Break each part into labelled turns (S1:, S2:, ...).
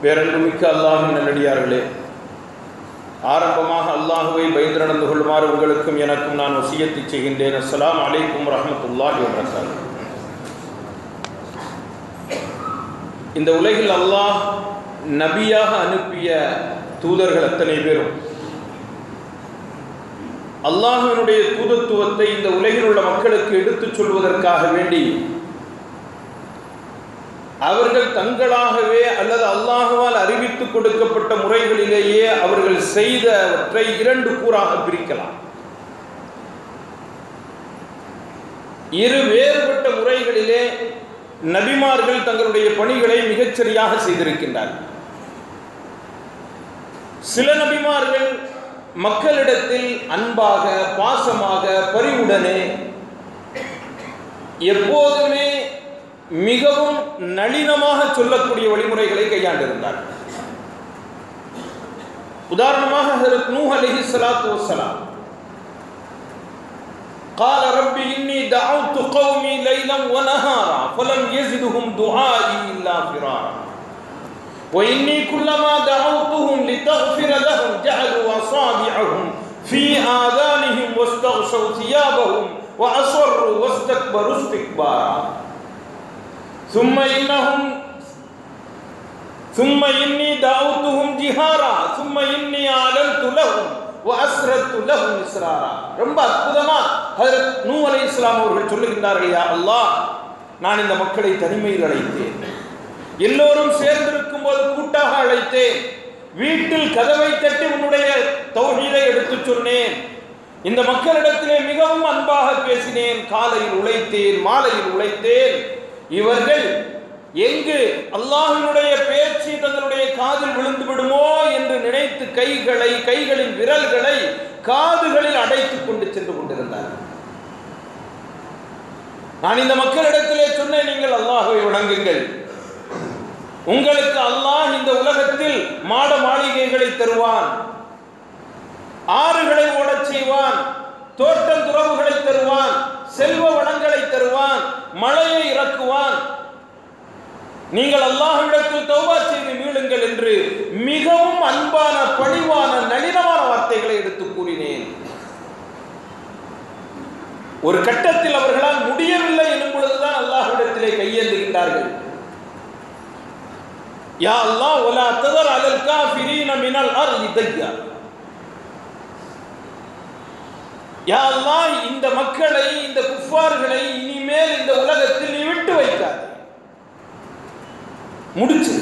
S1: பேரன்புமிக்க அல்லாஹின் நல்லடியார்களே ஆரம்பமாக அல்லாஹுவை பயந்து நடந்து கொள்ளுமாறு உங்களுக்கும் எனக்கும் நான் வசியத்தை செய்கின்றேன் அஸ்ஸலாமு அலைக்கும் ரஹமத்துல்லாஹி வபரகாத்துஹு இந்த உலகில் அல்லாஹ் நபியாக அனுப்பிய தூதர்கள் அத்தனை பேரும் அல்லாஹினுடைய தூதத்துவத்தை இந்த உலகில் உள்ள மக்களுக்கு எடுத்துச் சொல்வதற்காக வேண்டி அவர்கள் தங்களாகவே அல்லது அல்லாஹுவால் அறிவித்துக் கொடுக்கப்பட்ட முறைகளிலேயே அவர்கள் செய்தவற்றை இரண்டு கூறாக பிரிக்கலாம் இரு வேறுபட்ட முறைகளிலே நபிமார்கள் தங்களுடைய பணிகளை மிகச்சரியாக செய்திருக்கின்றார்கள் சில நபிமார்கள் மக்களிடத்தில் அன்பாக பாசமாக பரிவுடனே எப்போதுமே மிகவும் நளினமாக சொல்லக்கூடிய வழிமுறைகளை கையாண்டிருந்தார் உதாரணமாக ஹஜரத் நூஹ் அலைஹி ஸலாத்து வஸலாம் قال رب إني دعوت قومي ليلا ونهارا فلم يزدهم دعائي إلا فرارا وإني كلما دعوتهم لتغفر لهم جعلوا أصابعهم في آذانهم واستغشوا ثيابهم وأصروا واستكبروا استكبارا ثم إنهم ثم إني دعوتهم جهارا ثم إني أعلنت لهم وأسررت لهم إسرارا ரொம்ப அற்புதமா ஹஜரத் நூ அலைஹிஸ்ஸலாம் அவர்கள் சொல்லுகின்றார்கள் யா அல்லாஹ் நான் இந்த மக்களை தனிமையில் அழைத்தேன் எல்லோரும் சேர்ந்திருக்கும் போது கூட்டாக அழைத்தேன் வீட்டில் கதவை தட்டி உன்னுடைய தௌஹீதை எடுத்துச் சொன்னேன் இந்த மக்களிடத்திலே மிகவும் அன்பாக பேசினேன் காலையில் உழைத்தேன் மாலையில் உழைத்தேன் இவர்கள் எங்கு அல்லாஹினுடைய பேச்சு தங்களுடைய காதில் விழுந்து விடுமோ என்று நினைத்து கைகளை கைகளின் விரல்களை காதுகளில் அடைத்துக் கொண்டு சென்று கொண்டிருந்தார்கள் நான் இந்த மக்களிடத்திலே சொன்னேன் நீங்கள் அல்லாஹுவை வணங்குங்கள் உங்களுக்கு அல்லாஹ் இந்த உலகத்தில் மாட மாளிகைகளை தருவான் ஆறுகளை ஓடச் செய்வான் தோட்டம் துறவுகளை தருவான் செல்வ வளங்களை தருவான் மழையை இறக்குவான் நீங்கள் அல்லாஹ்விடத்தில் தௌபா செய்து மீளுங்கள் என்று மிகவும் அன்பான பணிவான நளினமான வார்த்தைகளை எடுத்து கூறினேன் ஒரு கட்டத்தில் அவர்களால் முடியவில்லை என்னும் பொழுதுதான் அல்லாஹ்விடத்திலே கையேந்துகின்றார்கள் யா அல்லாஹ் வலா ததர் அலல் காஃபிரீன மினல் அர்லி தையா யா அல்லாஹ் இந்த மக்களை இந்த குஃபார்களை இனிமேல் இந்த உலகத்தில் நீ விட்டு வைக்காத முடிச்சு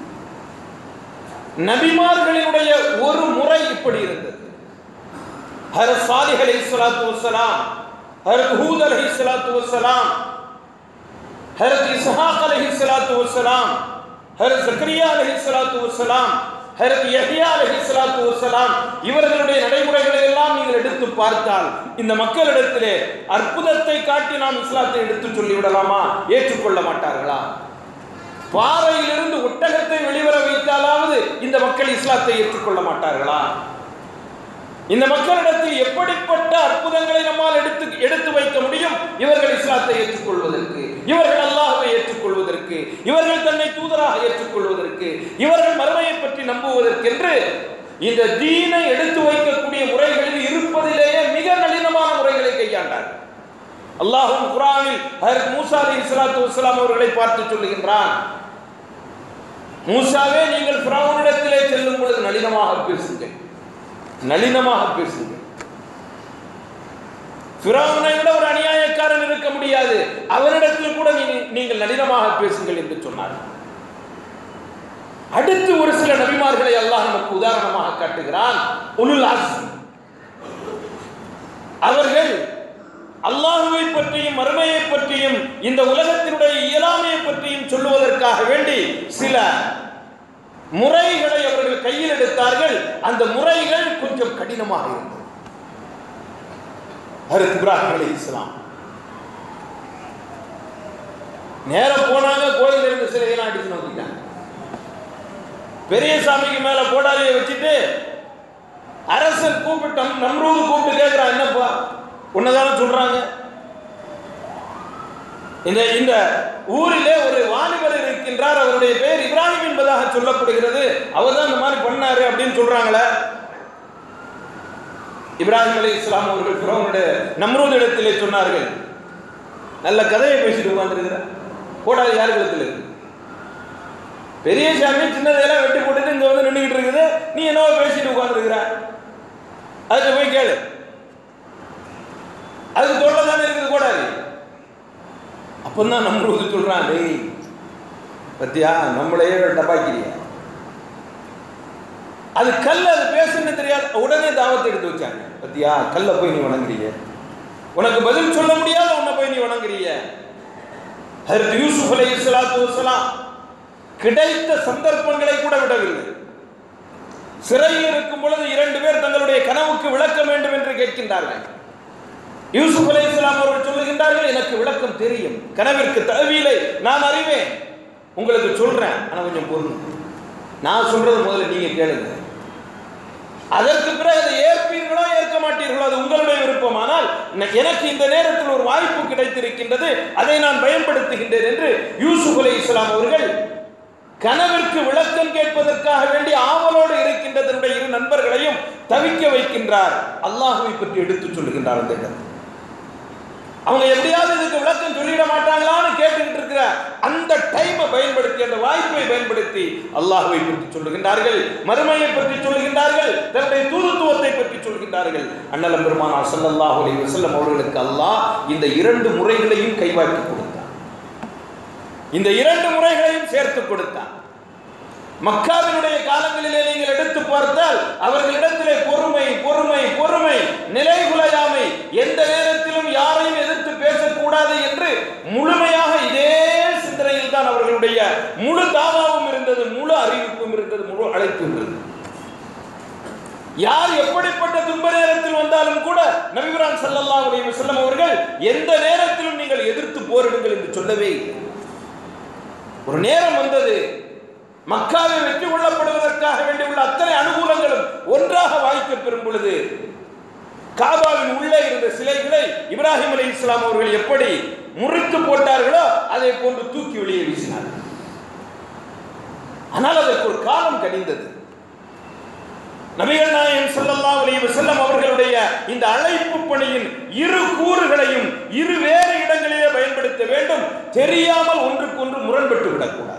S1: நபிமார்களினுடைய ஒரு முறை இப்படி இருந்தது ஹரத் சாலிஹ் அலைஹி ஸலாத்து வஸலாம் ஹரத் ஹூத் அலைஹி ஸலாத்து வஸலாம் ஹரத் இஸ்ஹாக் அலைஹி ஸலாத்து வஸலாம் ஹரத் ஜக்கரியா அலைஹி ஸலாத்து வஸலாம் ஹரத் யஹ்யா அலைஹி ஸலாத்து வஸலாம் இவர்களுடைய நடைமுறைகளை எல்லாம் நீங்கள் எடுத்து பார்த்தால் இந்த மக்களிடத்திலே அற்புதத்தை காட்டி நாம் இஸ்லாத்தை எடுத்து சொல்லி விடலாமா ஏற்றுக்கொள்ள மாட்டார்களா பாறையிலிருந்து ஒட்டகத்தை வெளிவர வைத்தாலாவது இந்த மக்கள் இஸ்லாத்தை ஏற்றுக்கொள்ள மாட்டார்களா இந்த மக்களிடத்தில் எப்படிப்பட்ட அற்புதங்களை நம்மால் எடுத்து எடுத்து வைக்க முடியும் இவர்கள் இஸ்லாத்தை ஏற்றுக்கொள்வதற்கு இவர்கள் அல்லாஹ்வை ஏற்றுக்கொள்வதற்கு இவர்கள் தன்னை தூதராக ஏற்றுக்கொள்வதற்கு இவர்கள் மறுமையை பற்றி நம்புவதற்கென்று இந்த தீனை எடுத்து வைக்கக்கூடிய முறைகளில் இருப்பதிலேயே மிக நளினமான முறைகளை கையாண்டார் அல்லாஹும் குரானில் ஹர் மூசா அலி இஸ்லாத்து வஸ்லாம் அவர்களை பார்த்து சொல்லுகின்றான் மூசாவே நீங்கள் பிராவுனிடத்திலே செல்லும் பொழுது நளினமாக பேசுங்கள் நளினமாக பேசுங்கள் பிராவுனை விட ஒரு அநியாயக்காரன் இருக்க முடியாது அவரிடத்தில் கூட நீ- நீங்கள் நளினமாக பேசுங்கள் என்று சொன்னார் அடுத்து ஒரு சில நபிமார்களை அல்லாஹ் நமக்கு உதாரணமாக காட்டுகிறான் உலுல் அஸ்ம் அவர்கள் அல்லாஹுவை பற்றியும் மறுமையை பற்றியும் இந்த உலகத்தினுடைய இயலாமையை பற்றியும் சொல்லுவதற்காக வேண்டி சில முறைகளை அவர்கள் கையில் எடுத்தார்கள் அந்த முறைகள் கொஞ்சம் கடினமாக இருந்தது ஹரத் இப்ராஹிம் அலி இஸ்லாம் நேரம் போனாங்க கோயில் இருந்த சிலையெல்லாம் அடிச்சு நோக்கிட்டாங்க பெரிய சாமிக்கு மேல கோடாலியை வச்சுட்டு அரசன் கூப்பிட்டு நம்ரூது கூப்பிட்டு கேட்கிறான் என்னப்பா உன்னதான சொல்றாங்க இந்த இந்த ஊரிலே ஒரு வாலிபர் இருக்கின்றார் அவருடைய பெயர் இப்ராஹிம் என்பதாக சொல்லப்படுகிறது அவர் தான் இந்த மாதிரி பண்ணாரு அப்படின்னு சொல்றாங்களே இப்ராஹிம் அலி இஸ்லாம் அவர்கள் பிறவனுடைய நம்ரூத் இடத்திலே சொன்னார்கள் நல்ல கதையை பேசிட்டு உட்காந்துருக்கிறேன் போடாது யார் கழுத்தில் இருக்கு பெரிய சாமி சின்னதையெல்லாம் வெட்டி போட்டுட்டு இங்க வந்து நின்றுகிட்டு இருக்குது நீ என்னவோ பேசிட்டு உட்காந்துருக்கிற அதுக்கு போய் கேளு அதுக்கு தொல்லை தானே இருக்குது கூடாது அப்பந்தான் நம்ரூது சொல்றான் டேய் பத்தியா நம்மளையே டப்பாக்கிறியா அது கல் அது பேசுன்னு தெரியாது உடனே தாவத்தை எடுத்து வச்சாங்க பத்தியா கல்ல போய் நீ வணங்குறீங்க உனக்கு பதில் சொல்ல முடியாத உன்னை போய் நீ வணங்குறீங்க ஹரித் யூசுப் அலை இஸ்லாத்து வசலாம் கிடைத்த சந்தர்ப்பங்களை கூட விடவில்லை சிறையில் இருக்கும் பொழுது இரண்டு பேர் தங்களுடைய கனவுக்கு விளக்க வேண்டும் என்று கேட்கின்றார்கள் யூசுப் அலை இஸ்லாம் அவர்கள் சொல்லுகின்றார்கள் எனக்கு விளக்கம் தெரியும் கனவிற்கு தவிலை நான் அறிவேன் உங்களுக்கு சொல்றேன் ஆனா கொஞ்சம் பொருள் நான் சொல்றது முதல்ல நீங்க கேளுங்க அதற்கு பிறகு அதை ஏற்பீர்களோ ஏற்க மாட்டீர்களோ அது உங்களுடைய விருப்பம் ஆனால் எனக்கு இந்த நேரத்தில் ஒரு வாய்ப்பு கிடைத்திருக்கின்றது அதை நான் பயன்படுத்துகின்றேன் என்று யூசுப் அலை இஸ்லாம் அவர்கள் கனவிற்கு விளக்கம் கேட்பதற்காக வேண்டி ஆவலோடு இருக்கின்ற தன்னுடைய இரு நண்பர்களையும் தவிக்க வைக்கின்றார் அல்லாஹுவை பற்றி எடுத்து சொல்லுகின்றார் அந்த இடத்தில் அவங்க எப்படியாவது இதுக்கு விளக்கம் சொல்லிட மாட்டாங்களான்னு கேட்டுக்கிட்டு இருக்கிற அந்த டைமை பயன்படுத்தி அந்த வாய்ப்பை பயன்படுத்தி அல்லாஹுவை பற்றி சொல்லுகின்றார்கள் மறுமையை பற்றி சொல்லுகின்றார்கள் தன்னுடைய தூதுத்துவத்தை பற்றி சொல்கின்றார்கள் அண்ணலம் பெருமானார் ஸல்லல்லாஹு அலைஹி வஸல்லம் அவர்களுக்கு அல்லாஹ் இந்த இரண்டு முறைகளையும் கைவாக்கி கொடுத்தார் இந்த இரண்டு முறைகளையும் சேர்த்து கொடுத்தார் மக்காவினுடைய காலங்களிலே நீங்கள் எடுத்து பார்த்தால் அவர்களிடத்திலே பொறுமை பொறுமை பொறுமை நிலைகுலையாமை எந்த நேரத்திலும் யாரையும் எதிர்த்து பேசக்கூடாது என்று முழுமையாக இதே சிந்தனையில் தான் அவர்களுடைய முழு தாவாவும் இருந்தது முழு அறிவிப்பும் இருந்தது முழு அழைப்பும் இருந்தது யார் எப்படிப்பட்ட துன்ப நேரத்தில் வந்தாலும் கூட நபிபிரான் ஸல்லல்லாஹு அலைஹி வஸல்லம் அவர்கள் எந்த நேரத்திலும் நீங்கள் எதிர்த்து போரிடுங்கள் என்று சொல்லவே இல்லை ஒரு நேரம் வந்தது மக்காவை வெற்றி கொள்ளப்படுவதற்காக வேண்டியுள்ள அத்தனை அனுகூலங்களும் ஒன்றாக வாய்க்க பெறும் பொழுது காபாவின் உள்ளே இருந்த சிலைகளை இப்ராஹிம் அலி இஸ்லாம் அவர்கள் எப்படி முறித்து போட்டார்களோ அதை போன்று தூக்கி வெளியே வீசினார்கள் ஆனால் அதற்கு ஒரு காலம் கனிந்தது நபிகள் நாயகம் ஸல்லல்லாஹு அலைஹி வஸல்லம் அவர்களுடைய இந்த அழைப்பு பணியின் இரு கூறுகளையும் இரு வேறு இடங்களிலே பயன்படுத்த வேண்டும் தெரியாமல் ஒன்றுக்கொன்று முரண்பட்டு விடக்கூடாது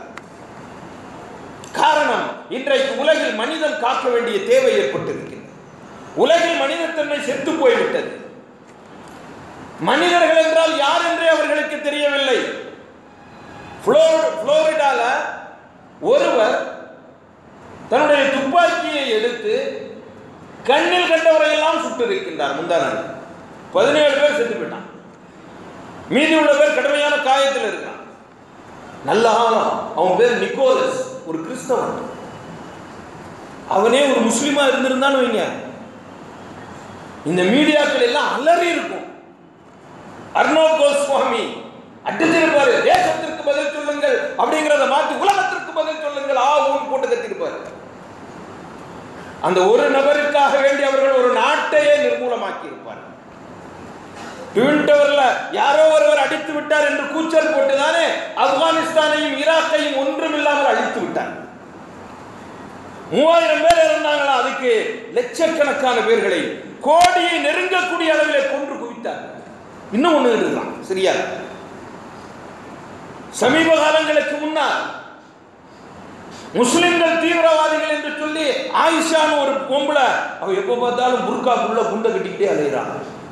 S1: காரணம் இன்றைக்கு உலகில் மனிதன் காக்க வேண்டிய தேவை ஏற்பட்டிருக்கிறது உலகில் மனிதத்தன்மை செத்து போய்விட்டது மனிதர்கள் என்றால் யார் என்றே அவர்களுக்கு தெரியவில்லை புளோ- புளோரிடால ஒருவர் தன்னுடைய துப்பாக்கியை எடுத்து கண்ணில் கண்டவரை எல்லாம் சுட்டு இருக்கின்றார் முந்தா நாள் பதினேழு பேர் செத்து போயிட்டான் மீதி உள்ள பேர் கடுமையான காயத்தில் இருக்கான் நல்ல ஆழம் அவன் பேர் நிக்கோலஸ் ஒரு கிறிஸ்தவன் அவனே ஒரு முஸ்லீமா இருந்திருந்தான்னு வைங்க இந்த மீடியாக்கள் எல்லாம் அலறி இருக்கும் அர்ணோ கோஸ்வாமி அடிச்சிருப்பாரு தேசத்திற்கு பதில் சொல்லுங்கள் அப்படிங்கறத மாத்தி உலகத்திற்கு பதில் சொல்லுங்கள் ஆ ஊன் போட்டு கத்திருப்பாரு அந்த ஒரு நபருக்காக வேண்டி அவர்கள் ஒரு நாட்டையே நிர்மூலமாக்கி இருப்பார் ட்வின் டவர்ல யாரோ ஒருவர் அடித்து விட்டார் என்று கூச்சல் போட்டுதானே ஆப்கானிஸ்தானையும் ஈராக்கையும் ஒன்றுமில்லாமல் அழித்து விட்டார் மூவாயிரம் பேர் இருந்தாங்களா அதுக்கு லட்சக்கணக்கான பேர்களை கோடியை நெருங்கக்கூடிய அளவிலே கொன்று குவித்தார் இன்னும் ஒண்ணு இருக்கலாம் சரியா சமீப காலங்களுக்கு முன்னால் முஸ்லிம்கள் தீவிரவாதிகள் என்று சொல்லி ஆயிஷான்னு ஒரு பொம்பளை அவ எப்ப பார்த்தாலும் புர்காக்குள்ள குண்டை கட்டிக்கிட்டே அலைகிறான்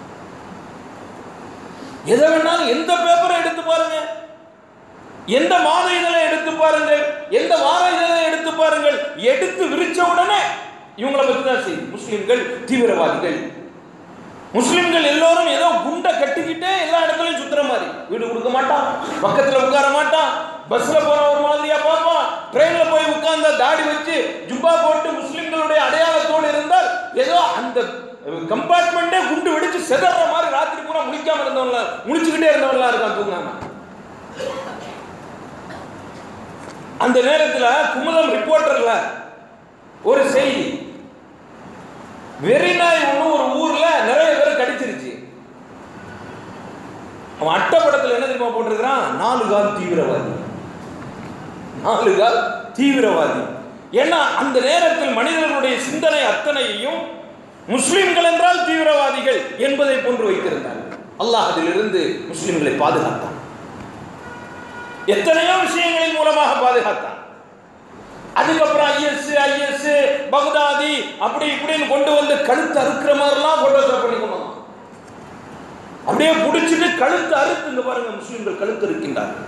S1: எதை வேணாலும் எந்த பேப்பரை எடுத்து பாருங்க எந்த மாத இதழை எடுத்து பாருங்கள் எந்த வார இதழை எடுத்து பாருங்கள் எடுத்து விரிச்ச உடனே இவங்களை பத்தி தான் செய்தி முஸ்லிம்கள் தீவிரவாதிகள் முஸ்லிம்கள் எல்லோரும் ஏதோ குண்டை கட்டிக்கிட்டே எல்லா இடத்துலயும் சுத்துற மாதிரி வீடு கொடுக்க மாட்டான் பக்கத்துல உட்கார மாட்டான் பஸ்ல போன ஒரு மாதிரியா பார்ப்பான் ட்ரெயின்ல போய் உட்கார்ந்தா தாடி வச்சு ஜுப்பா போட்டு முஸ்லிம்களுடைய அடையாளத்தோடு இருந்தால் ஏதோ அந்த கம்பார்ட்மெண்ட்டே குண்டு வெடிச்சு செதற மாதிரி ராத்திரி பூரா முழிக்காம இருந்தவங்கள முழிச்சுக்கிட்டே இருந்தவங்களா இருக்கான் தூங்காம அந்த நேரத்துல குமுதம் ரிப்போர்ட்டர்ல ஒரு செய்தி வெறிநாய் ஒண்ணு ஒரு ஊர்ல நிறைய பேர் கடிச்சிருச்சு அவன் அட்டப்படத்தில் என்ன தெரியுமா போட்டிருக்கிறான் நாலு கால் தீவிரவாதி நாலு கால் தீவிரவாதி ஏன்னா அந்த நேரத்தில் மனிதர்களுடைய சிந்தனை அத்தனையையும் முஸ்லிம்கள் என்றால் தீவிரவாதிகள் என்பதை போன்று வைத்திருந்தார் அல்லாஹ் அதிலிருந்து முஸ்லிம்களை பாதுகாத்தான் எத்தனையோ விஷயங்களின் மூலமாக பாதுகாத்தான் அதுக்கப்புறம் ஐஎஸ் ஐஎஸ் பகதாதி அப்படி இப்படின்னு கொண்டு வந்து கழுத்து அறுக்கிற மாதிரிலாம் போட்டோகிராஃப் பண்ணி கொண்டு வந்தான் அப்படியே பிடிச்சிட்டு கழுத்து அறுத்து இங்க பாருங்க முஸ்லிம்கள் கழுத்து இருக்கின்றார்கள்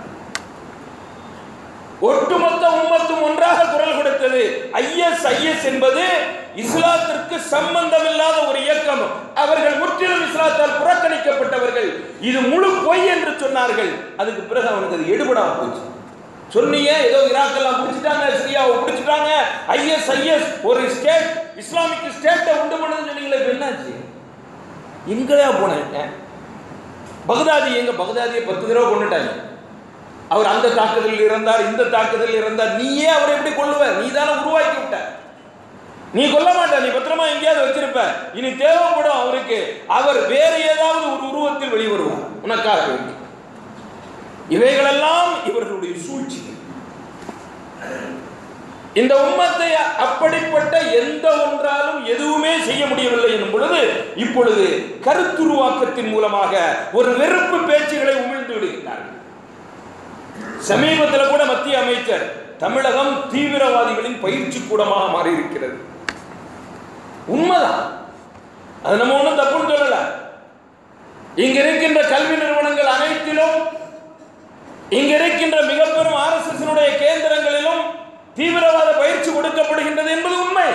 S1: ஒட்டுமொத்த உம்மத்தும் ஒன்றாக குரல் கொடுத்தது ஐஎஸ் ஐஎஸ் என்பது இஸ்லாத்திற்கு சம்பந்தமில்லாத ஒரு இயக்கம் அவர்கள் முற்றிலும் இஸ்லாத்தால் புறக்கணிக்கப்பட்டவர்கள் இது முழு பொய் என்று சொன்னார்கள் அதுக்கு பிறகு அவனுக்கு அது எடுபடாம போச்சு சொன்னீங்க ஏதோ ஈராக்கெல்லாம் பிடிச்சிட்டாங்க சிரியாவை பிடிச்சிட்டாங்க ஐஎஸ் ஐஎஸ் ஒரு ஸ்டேட் இஸ்லாமிக் ஸ்டேட்டை உண்டு பண்ணுன்னு சொன்னீங்களே இப்ப என்னாச்சு எங்களையா போனேன் பகதாதி எங்க பகதாதியை பத்து தடவை கொண்டுட்டாங்க அவர் அந்த தாக்குதலில் இருந்தார் இந்த தாக்குதலில் இருந்தார் நீயே அவரை எப்படி கொள்ளுவ நீ தானே உருவாக்கி விட்ட நீ கொல்ல மாட்ட நீ பத்திரமா எங்கேயாவது வச்சிருப்ப இனி தேவைப்படும் அவருக்கு அவர் வேறு ஏதாவது ஒரு உருவத்தில் வெளிவருவார் உனக்காக வேண்டி இவைகளெல்லாம் இவர்களுடைய சூழ்ச்சி இந்த உம்மத்தை அப்படிப்பட்ட எந்த ஒன்றாலும் எதுவுமே செய்ய முடியவில்லை எனும் பொழுது இப்பொழுது கருத்துருவாக்கத்தின் மூலமாக ஒரு வெறுப்பு பேச்சுகளை உமிழ்ந்து விடுகிறார்கள் சமீபத்தில் கூட மத்திய அமைச்சர் தமிழகம் தீவிரவாதிகளின் பயிற்சி கூடமாக மாறி இருக்கிறது உண்மைதான் அது நம்ம ஒன்றும் தப்புன்னு சொல்லல இங்க இருக்கின்ற கல்வி நிறுவனங்கள் அனைத்திலும் இங்க இருக்கின்ற மிக பெரும் ஆர்எஸ்எஸ் கேந்திரங்களிலும் தீவிரவாத பயிற்சி கொடுக்கப்படுகின்றது என்பது உண்மை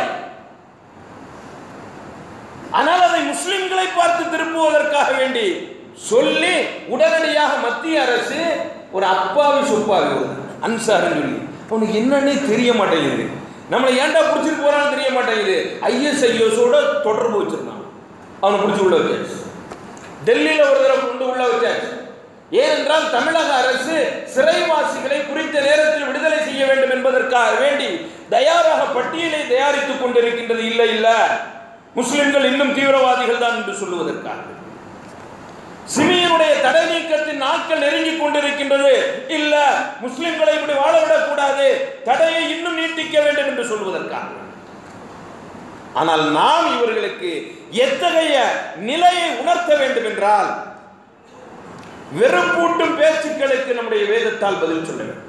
S1: ஆனால் அதை முஸ்லிம்களை பார்த்து திருப்புவதற்காக வேண்டி சொல்லி உடனடியாக மத்திய அரசு ஒரு அப்பாவி சொப்பாவி அன்சார்னு சொல்லி அவனுக்கு என்னன்னே தெரிய மாட்டேங்குது நம்மளை ஏன்டா பிடிச்சிட்டு போறான்னு தெரிய மாட்டேங்குது ஐஎஸ்ஐஎஸோட தொடர்பு வச்சிருந்தான் அவனை பிடிச்சி உள்ள வச்சாச்சு டெல்லியில ஒரு தடவை கொண்டு உள்ள வச்சாச்சு ஏனென்றால் தமிழக அரசு சிறைவாசிகளை குறித்த நேரத்தில் விடுதலை செய்ய வேண்டும் என்பதற்காக வேண்டி தயாராக பட்டியலை தயாரித்துக் கொண்டிருக்கின்றது இல்லை இல்ல முஸ்லிம்கள் இன்னும் தீவிரவாதிகள் தான் என்று சொல்லுவதற்காக சிமியனுடைய தடை நீக்கத்தின் நாட்கள் நெருங்கிக் கொண்டிருக்கின்றது இல்ல முஸ்லிம்களை இப்படி வாழவிடக் கூடாது தடையை இன்னும் நீட்டிக்க வேண்டும் என்று சொல்வதற்காக ஆனால் நாம் இவர்களுக்கு எத்தகைய நிலையை உணர்த்த வேண்டும் என்றால் வெறுப்பூட்டும் பேச்சுக்களுக்கு நம்முடைய வேதத்தால் பதில் சொல்ல வேண்டும்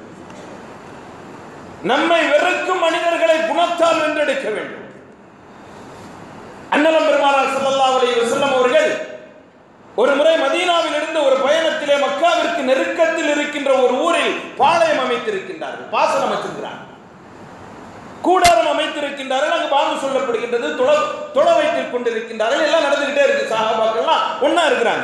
S1: நம்மை வெறுக்கும் மனிதர்களை குணத்தால் வென்றெடுக்க வேண்டும் அன்னலம் பெருமானார் ஸல்லல்லாஹு அலைஹி வஸல்லம் அவர்கள் ஒரு முறை மதீனாவில் இருந்து ஒரு பயணத்திலே மக்காவிற்கு நெருக்கத்தில் இருக்கின்ற ஒரு ஊரில் பாளையம் அமைத்திருக்கின்றார்கள் பாசனம் அமைத்திருக்கிறார்கள் கூடாரம் அமைத்திருக்கின்றார்கள் அங்கு பாங்கு சொல்லப்படுகின்றது தொழ தொழ வைத்துக் கொண்டிருக்கின்றார்கள் எல்லாம் நடந்துகிட்டே இருக்கு சாகாபாக்கள்லாம் ஒண்ணா இருக்கிறாங்க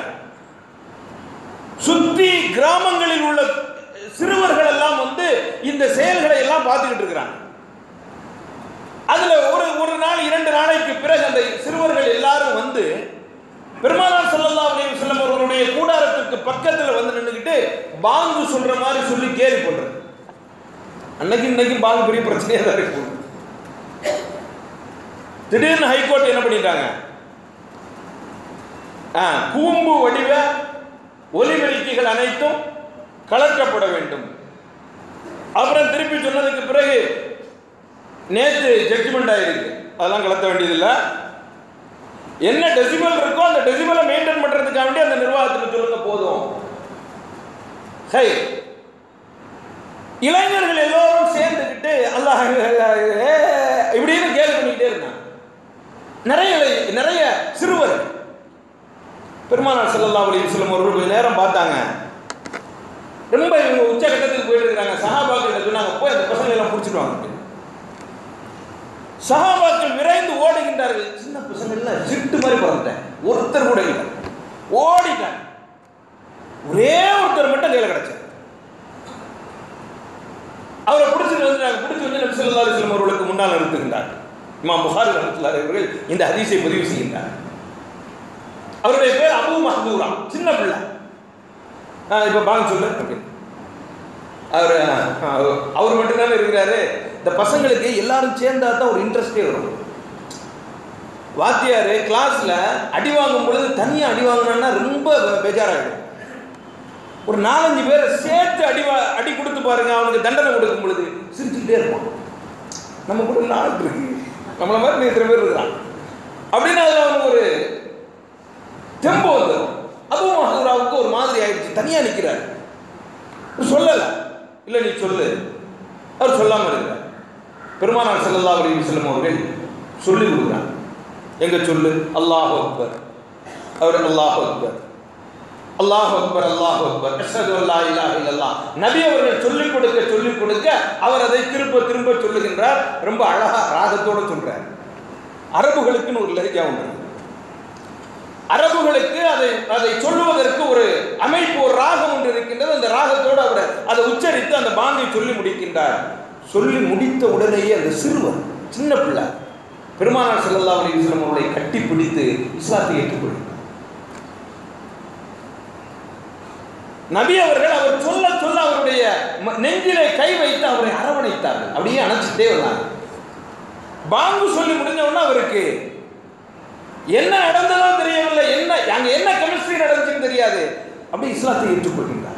S1: சுத்தி கிராமங்களில் உள்ள சிறுவர்கள் எல்லாம் வந்து இந்த செயல்களை எல்லாம் பார்த்துக்கிட்டு இருக்கிறாங்க அதுல ஒரு ஒரு நாள் இரண்டு நாளைக்கு பிறகு அந்த சிறுவர்கள் எல்லாரும் வந்து பெருமானார் ஸல்லல்லாஹு அலைஹி வஸல்லம் அவர்களுடைய கூடாரத்திற்கு பக்கத்துல வந்து நின்னுக்கிட்டு பாங்கு சொல்ற மாதிரி சொல்லி கேலி பண்றது அன்னைக்கு இன்னைக்கு பாங்கு பெரிய பிரச்சனையா தான் இருக்கு திடீர்னு ஹைகோர்ட் என்ன பண்ணிட்டாங்க ஆ, கூம்பு வடிவ ஒலிபெருக்கிகள் அனைத்தும் கலக்கப்பட வேண்டும் அப்புறம் திருப்பி சொன்னதுக்கு பிறகு நேற்று ஜட்ஜ்மெண்ட் ஆயிருக்கு அதெல்லாம் கலத்த வேண்டியதில்லை என்ன டெசிபல் இருக்கோ அந்த டெசிபலை மெயின்டைன் பண்றதுக்காக வேண்டி அந்த நிர்வாகத்துக்கு சொல்லுங்க போதும் ஹை இளைஞர்கள் எல்லோரும் சேர்ந்துக்கிட்டு அல்லாஹ் ஏ, இப்படின்னு கேள்வி பண்ணிக்கிட்டே இருந்தாங்க நிறைய இளை- நிறைய சிறுவர் பெருமானார் ஸல்லல்லாஹு அலைஹி வஸல்லம் அவர்கள் கொஞ்ச நேரம் பார்த்தாங்க ரொம்ப இவங்க உச்சகட்டத்துக்கு போயிட்டு இருக்காங்க சஹாபாக்கள் சொன்னாங்க போய் அந்த பசங்களை எல்லாம் பிடிச்சிட்டு வாங்க சஹாபாக்கள் விரைந்து ஓடுகின்றார்கள் சின்ன பசங்க எல்லாம் சிட்டு மாதிரி பறந்துட்டேன் ஒருத்தர் கூட இல்லை ஓடிட்டாங்க ஒரே ஒருத்தர் மட்டும் கையில கிடைச்சார் அவரை பிடிச்சிட்டு வந்துட்டாங்க பிடிச்சி வந்து நபி ஸல்லல்லாஹு அலைஹி வஸல்லம் அவர்களுக்கு முன்னால் நிறுத்துகின்றார் இமாம் புகாரி ரஹ்மத்துல்லாஹி அவர்கள் இந்த ஹதீஸை பதிவு செய்கின்றார் அவருடைய பேர் அபு மஹ்தூரா சின்ன பிள்ளை ஆ, இப்ப பாங்க சொல்லு அப்படின்னு. அவர் ஆ, அவர் மட்டும்தானே இருக்கிறாரு இந்த பசங்களுக்கு எல்லாரும் சேர்ந்தா தான் ஒரு இன்ட்ரெஸ்டே வரும் வாத்தியார் கிளாஸ்ல அடி வாங்கும் பொழுது தனியா அடி வாங்கினா ரொம்ப பெ- பேஜாராயிடும் ஒரு நாலஞ்சு பேரை சேர்த்து அடி வா- அடி கொடுத்து பாருங்க அவனுக்கு தண்டனை கொடுக்கும் பொழுது சிரிச்சுக்கிட்டே இருப்பான் நம்ம கூட நாள் இருக்கு நம்மள மாதிரி இத்தனை பேர் இருக்கிறான் அப்படின்னு அதுல அவனுக்கு ஒரு தெம்பு வந்துடும் அதுவும் மஹூராவுக்கு ஒரு மாதிரி ஆயிடுச்சு தனியா நிக்கிறார் சொல்லல இல்ல நீ சொல்லு அவர் சொல்லாம இருக்கிறார் பெருமானார் ஸல்லல்லாஹு அலைஹி வஸல்லம் அவர்கள் சொல்லி கொடுக்குறாங்க எங்க சொல்லு அல்லாஹ் அக்பர் அவர் அல்லாஹ் அக்பர் அல்லாஹ் அக்பர் அல்லாஹ் அக்பர் அஷ்ஹது அல்லா இலாஹ இல்லல்லாஹ் நபி அவர்கள் சொல்லிக் கொடுக்க சொல்லிக் கொடுக்க அவர் அதை திரும்ப திரும்ப சொல்லுகின்றார் ரொம்ப அழகா ராகத்தோட சொல்றார் அரபுகளுக்குன்னு ஒரு லஹஜா உண்டு இருக்கு. அரபுகளுக்கு அதை அதை சொல்லுவதற்கு ஒரு அமைப்பு ஒரு ராகம் ஒன்று இருக்கின்றது அந்த ராகத்தோடு அவர் அதை உச்சரித்து அந்த பாங்கை சொல்லி முடிக்கின்றார் சொல்லி முடித்த உடனேயே அந்த சிறுவர் சின்ன பிள்ளை பெருமானார் ஸல்லல்லாஹு அலைஹி வஸல்லம் அவர்களை கட்டி பிடித்து இஸ்லாத்தை ஏற்றுக்கொள்கிறார் நபி அவர்கள் அவர் சொல்ல சொல்ல அவருடைய ம- நெஞ்சிலே கை வைத்து அவரை அரவணைத்தார்கள் அப்படியே அணைச்சிட்டே வந்தாங்க பாங்கு சொல்லி முடிஞ்ச உடனே அவருக்கு என்ன நடந்ததோ தெரியவில்லை என்ன அங்க என்ன கெமிஸ்ட்ரி நடந்துச்சுன்னு தெரியாது அப்படி இஸ்லாத்தை ஏற்றுக்கொள்கின்றார்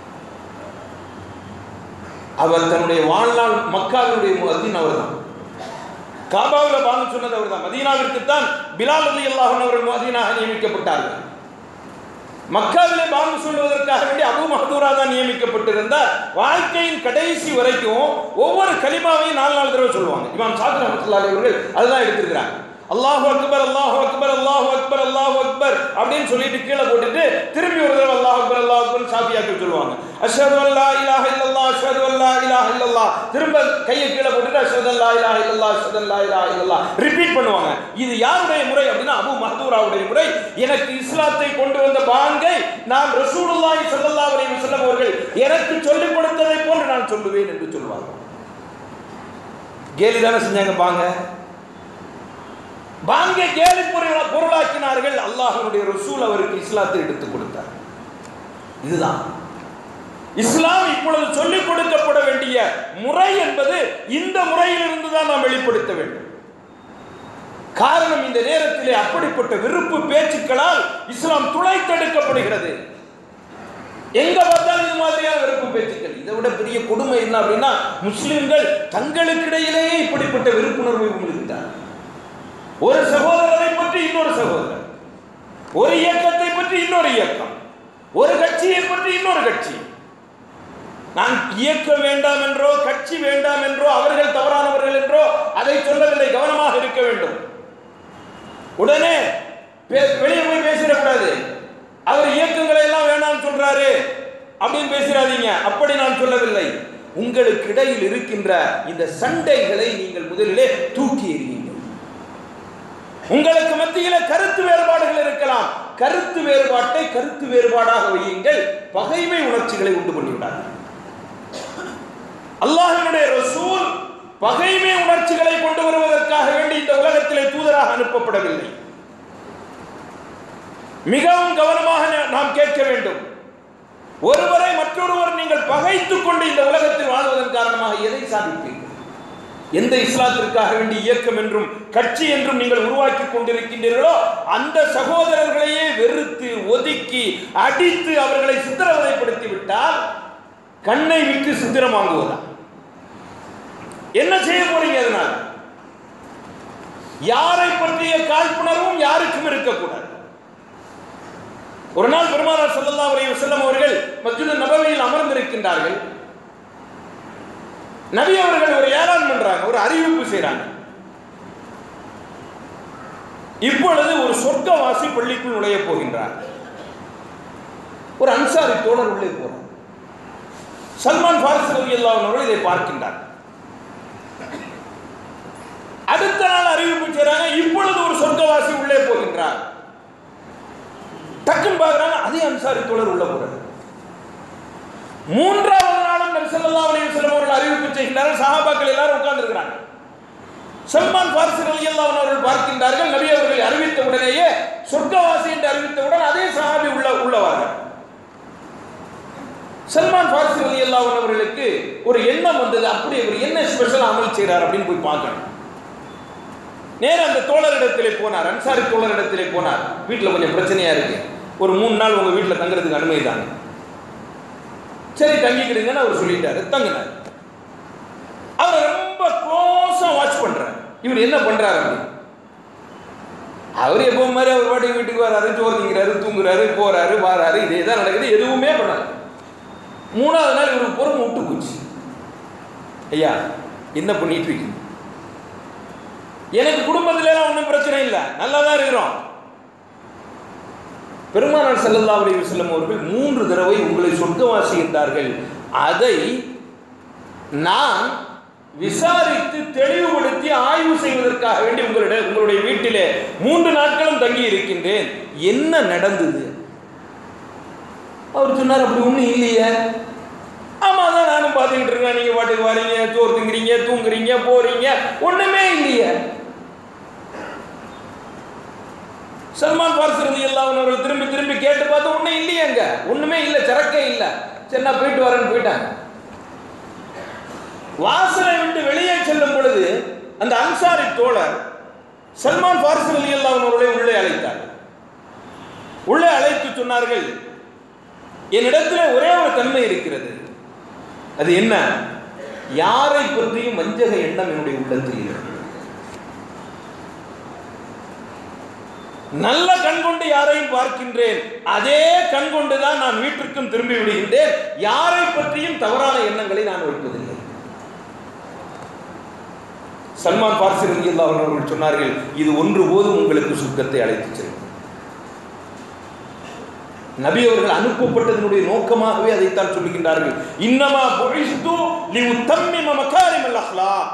S1: அவர் தன்னுடைய வாழ்நாள் மக்காவினுடைய முகத்தின் அவர்தான் காபாவில் பாங்கு சொன்னது அவர்தான் மதீனாவிற்கு தான் பிலால் அலி அல்லாஹன் அவர்கள் மதீனாக நியமிக்கப்பட்டார்கள் மக்காவிலே பாங்கு சொல்வதற்காக வேண்டி அபு மஹதூரா தான் நியமிக்கப்பட்டிருந்தார் வாழ்க்கையின் கடைசி வரைக்கும் ஒவ்வொரு கலிமாவையும் நாலு நாலு தடவை சொல்லுவாங்க இமாம் சாத்திர ரஹ்மத்துல்லாஹி அவர்கள் அதுதான் எடுத்திருக்கிறாங்க அல்லாஹு அக்பர் அல்லாஹு அக்பர் அல்லாஹு அக்பர் அல்லாஹு அக்பர் அப்படின்னு சொல்லிட்டு கீழே போட்டுட்டு திரும்பி ஒரு தடவை அல்லாஹ் அக்பர் அல்லாஹ் அக்பர் சாபியாக்கு சொல்லுவாங்க அஷ்ஹது அல்லா இலாஹ இல்லல்லாஹ் அஷ்ஹது அல்லா இலாஹ இல்லல்லாஹ் திரும்ப கையை கீழே போட்டுட்டு அஷ்ஹது அல்லா இலாஹ இல்லல்லாஹ் அஷ்ஹது அல்லா இலாஹ இல்லல்லாஹ் ரிப்பீட் பண்ணுவாங்க இது யாருடைய முறை அப்படின்னா அபு மஹதூராவுடைய முறை எனக்கு இஸ்லாத்தை கொண்டு வந்த பாங்கை நான் ரசூலுல்லாஹி ஸல்லல்லாஹு அலைஹி வஸல்லம் அவர்கள் எனக்கு சொல்லிக் கொடுத்ததை போன்று நான் சொல்லுவேன் என்று சொல்வாங்க கேலி தானே செஞ்சாங்க பாங்க பாங்கே கேலி பொருளா- பொருளாக்கினார்கள் அல்லாஹ்வுடைய ரசூல் அவருக்கு இஸ்லாத்தை எடுத்துக் கொடுத்தார் இதுதான் இஸ்லாம் இப்பொழுது சொல்லிக் கொடுக்கப்பட வேண்டிய முறை என்பது இந்த முறையிலிருந்து தான் நாம் வெளிப்படுத்த வேண்டும் காரணம் இந்த நேரத்திலே அப்படிப்பட்ட விருப்பு பேச்சுக்களால் இஸ்லாம் துளைத்தெடுக்கப்படுகிறது எங்க பார்த்தாலும் இது மாதிரியான வெறுப்பு பேச்சுக்கள் இதை விட பெரிய கொடுமை என்ன அப்படின்னா முஸ்லிம்கள் தங்களுக்கிடையிலேயே இப்படிப்பட்ட வெறுப்புணர்வை உமிழ்கிறார் ஒரு சகோதரரை பற்றி இன்னொரு சகோதரர் ஒரு இயக்கத்தை பற்றி இன்னொரு இயக்கம் ஒரு கட்சியை பற்றி இன்னொரு கட்சி நான் இயக்கம் வேண்டாம் என்றோ கட்சி வேண்டாம் என்றோ அவர்கள் தவறானவர்கள் என்றோ அதை சொல்லவில்லை கவனமாக இருக்க வேண்டும் உடனே பே- வெளியே போய் பேசிடக்கூடாது அவர் இயக்கங்களை எல்லாம் வேணாம்னு சொல்றாரு அப்படின்னு பேசிடாதீங்க அப்படி நான் சொல்லவில்லை உங்களுக்கு இடையில் இருக்கின்ற இந்த சண்டைகளை நீங்கள் முதலிலே தூக்கி எறியுங்கள் உங்களுக்கு மத்தியில கருத்து வேறுபாடுகள் இருக்கலாம் கருத்து வேறுபாட்டை கருத்து வேறுபாடாக வையுங்கள் பகைமை உணர்ச்சிகளை உண்டு பண்ணிவிடாது அல்லாஹ்வினுடைய ரசூல் பகைமை உணர்ச்சிகளை கொண்டு வருவதற்காக வேண்டி இந்த உலகத்திலே தூதராக அனுப்பப்படவில்லை மிகவும் கவனமாக நா- நாம் கேட்க வேண்டும் ஒருவரை மற்றொருவர் நீங்கள் பகைத்துக் கொண்டு இந்த உலகத்தில் வாழ்வதன் காரணமாக எதை சாதிப்பீர்கள் எந்த இஸ்லாத்திற்காக வேண்டி இயக்கம் என்றும் கட்சி என்றும் நீங்கள் உருவாக்கி கொண்டிருக்கின்றீர்களோ அந்த சகோதரர்களையே வெறுத்து ஒதுக்கி அடித்து அவர்களை சித்திரவதைப்படுத்தி விட்டால் கண்ணை விட்டு சித்திரம் வாங்குவதா என்ன செய்ய போறீங்க அதனால் யாரை பற்றிய காழ்ப்புணர்வும் யாருக்கும் இருக்கக்கூடாது ஒரு நாள் பெருமானார் ஸல்லல்லாஹு அலைஹி வஸல்லம் அவர்கள் மஸ்ஜித் நபவியில் அமர்ந்திருக்கின்றார்கள் நபி அவர்கள் ஒரு ஏலான் பண்றாங்க ஒரு அறிவிப்பு செய்றாங்க இப்பொழுது ஒரு சொர்க்கவாசி பள்ளிக்குள் நுழைய போகின்றார் ஒரு அன்சாரி தோழர் உள்ளே போறார் சல்மான் ஃபாரிஸ் ரலியல்லாஹு அன்ஹு அவர்கள் இதை பார்க்கின்றார் அடுத்த நாள் அறிவிப்பு செய்றாங்க இப்பொழுது ஒரு சொர்க்கவாசி உள்ளே போகின்றார் டக்குன்னு பார்க்கறாங்க அதே அன்சாரி தோழர் உள்ள போறாரு மூன்றாவது நாளும் நபி ஸல்லல்லாஹு அலைஹி வஸல்லம் அவர்கள் அறிவிப்பு செய்கின்றார்கள் சஹாபாக்கள் எல்லாரும் உட்கார்ந்திருக்கிறாங்க சல்மான் ஃபாரிசி ரலியல்லாஹு அன்ஹு அவர்கள் பார்க்கின்றார்கள் நபி அவர்கள் அறிவித்த உடனேயே சொர்க்கவாசி என்று அறிவித்தவுடன் அதே சஹாபி உள்ள உள்ளவார்கள் சல்மான் ஃபாரிசி ரலியல்லாஹு அன்ஹு அவர்களுக்கு ஒரு எண்ணம் வந்தது அப்படி இவர் என்ன ஸ்பெஷல் அமல் செய்றார் அப்படின்னு போய் பார்க்கணும் நேரா அந்த தோழரிடத்திலே போனார் அன்சாரி தோழரிடத்திலே போனார் வீட்டில் கொஞ்சம் பிரச்சனையா இருக்கு ஒரு மூணு நாள் உங்க வீட்டில் தங்குறதுக்கு அனுமதி தாங்க சரி தங்கிக்கிடுங்கன்னு அவர் சொல்லிட்டாரு தங்கினார் அவரை ரொம்ப க்ளோஸா வாட்ச் பண்றாரு இவர் என்ன பண்றாரு அப்படின்னு அவர் எப்போ மாதிரி அவர் பாட்டுக்கு வீட்டுக்கு வராரு சோறு திங்கிறாரு தூங்குறாரு போறாரு வாராரு இதே தான் நடக்குது எதுவுமே பண்ணாரு மூணாவது நாள் இவருக்கு பொறுமை விட்டு போச்சு ஐயா என்ன பண்ணிட்டு இருக்கீங்க எனக்கு குடும்பத்துல எல்லாம் ஒன்றும் பிரச்சனை இல்லை நல்லா தான் இருக்கிறோம் பெருமானார் ஸல்லல்லாஹு அலைஹி வஸல்லம் அவர்கள் மூன்று தடவை உங்களை சொர்க்கவாசி என்றார்கள் அதை நான் விசாரித்து தெளிவுபடுத்தி ஆய்வு செய்வதற்காக வேண்டி உங்களிடம் உங்களுடைய வீட்டிலே மூன்று நாட்களும் தங்கி இருக்கின்றேன் என்ன நடந்தது அவர் சொன்னார் அப்படி ஒன்றும் இல்லையே ஆமா தான் நானும் பார்த்துக்கிட்டு இருக்கேன் நீங்க பாட்டுக்கு வரீங்க சோறு திங்குறீங்க தூங்குறீங்க போறீங்க ஒண்ணுமே இல்லையே சல்மான் பார்ஸ் ரதி அவர்கள் திரும்பி திரும்பி கேட்டு பார்த்து ஒன்றும் இல்லையேங்க ஒண்ணுமே இல்லை சரக்கே இல்லை சரி நான் போயிட்டு வரேன்னு போயிட்டாங்க வாசலை விட்டு வெளியே செல்லும் பொழுது அந்த அன்சாரி தோழர் சல்மான் பார்ஸ் ரதி அவர்களை உள்ளே அழைத்தார் உள்ளே அழைத்து சொன்னார்கள் என்னிடத்தில் ஒரே ஒரு தன்மை இருக்கிறது அது என்ன யாரை பற்றியும் வஞ்சக எண்ணம் என்னுடைய உள்ளத்தில் இருக்கிறது நல்ல கண் கொண்டு யாரையும் பார்க்கின்றேன் அதே கண் கொண்டு தான் நான் வீட்டிற்கும் திரும்பி விடுகின்றேன் யாரை பற்றியும் தவறான எண்ணங்களை நான் வைப்பதில்லை சல்மான் பார்சி ரதி அவர்கள் சொன்னார்கள் இது ஒன்று போதும் உங்களுக்கு சுக்கத்தை அழைத்துச் செல்லும் நபி அவர்கள் அனுப்பப்பட்டதனுடைய நோக்கமாகவே அதைத்தான் சொல்லுகின்றார்கள் இன்னமா புஇஸ்து லியுத்தம்மிம மகாரிமல் அஹ்லாக்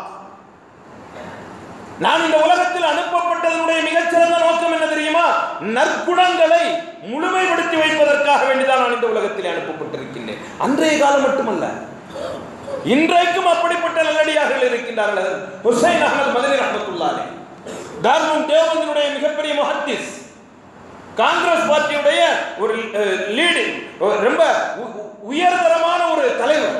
S1: நான் இந்த உலகத்தில் அனுப்பப்பட்டதனுடைய மிகச்சிறந்த நோக்கம் என்ன தெரியுமா நற்குணங்களை முழுமைப்படுத்தி வைப்பதற்காக வேண்டிதான் நான் இந்த உலகத்தில் அனுப்பப்பட்டிருக்கின்றேன் அன்றைய காலம் மட்டுமல்ல இன்றைக்கும் அப்படிப்பட்ட நல்லடியார்கள் இருக்கின்றார்கள் ஹுசைன் அகமது மதனி ரஹமத்துல்லாலே தார்மும் தேவந்தினுடைய மிகப்பெரிய முஹத்திஸ் காங்கிரஸ் பார்ட்டியுடைய ஒரு லீடிங் ரொம்ப உ- உ- உயர்தரமான ஒரு தலைவர்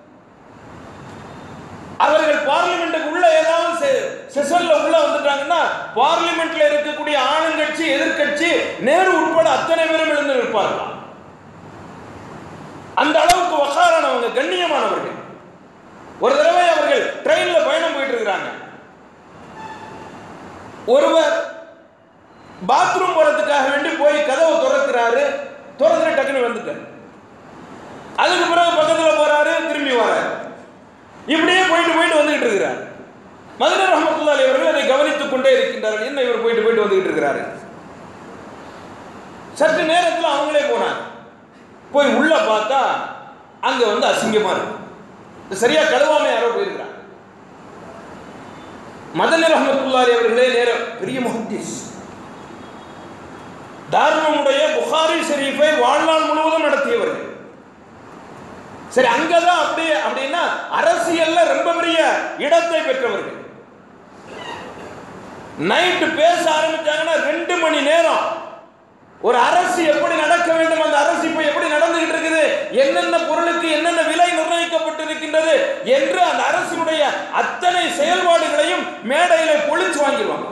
S1: அவர்கள் பார்லிமெண்ட்டுக்கு உள்ள ஏதாவது செ- செஷன்ல உள்ள வந்துட்டாங்கன்னா பார்லிமெண்ட்ல இருக்கக்கூடிய ஆளுங்கட்சி எதிர்க்கட்சி நேரு உட்பட அத்தனை பேரும் எழுந்து நிற்பார்களாம் அந்த அளவுக்கு வக்காரானவங்க கண்ணியமானவர்கள் ஒரு தடவை அவர்கள் ட்ரெயின்ல பயணம் போயிட்டு இருக்கிறாங்க ஒருவர் பாத்ரூம் போறதுக்காக வேண்டி போய் கதவை திறக்கிறாரு திறந்துட்டு டக்குன்னு வந்துட்டார் அதுக்கு பிறகு பக்கத்துல போறாரு திரும்பி வராரு இப்படியே போயிட்டு போயிட்டு வந்துகிட்டு இருக்கிறார் மதுரை ரஹமத்துல்லாஹி அவர்கள் அதை கவனித்துக் கொண்டே இருக்கின்றார்கள் என்ன இவர் போயிட்டு போயிட்டு வந்துகிட்டு இருக்கிறாரு சற்று நேரத்தில் அவங்களே போனாங்க போய் உள்ள பார்த்தா அங்க வந்து அசிங்கமா இருக்கு சரியா கழுவாம யாரோ போயிருக்கிறாங்க மதனி ரஹமத்துல்லாஹி அவர்களே நேரம் பெரிய முஹத்திஸ் தார்மமுடைய புகாரி ஷெரீஃபை வாழ்நாள் முழுவதும் நடத்தியவர்கள் சரி அங்கதான் அப்படி அப்படின்னா அரசியல்ல ரொம்ப பெரிய இடத்தை பெற்றவர்கள் நைட்டு பேச ஆரம்பிச்சாங்கன்னா ரெண்டு மணி நேரம் ஒரு அரசு எப்படி நடக்க வேண்டும் அந்த அரசு இப்ப எப்படி நடந்துகிட்டு இருக்குது என்னென்ன பொருளுக்கு என்னென்ன விலை நிர்ணயிக்கப்பட்டிருக்கின்றது என்று அந்த அரசினுடைய அத்தனை செயல்பாடுகளையும் மேடையில பொழிச்சு வாங்கிடுவாங்க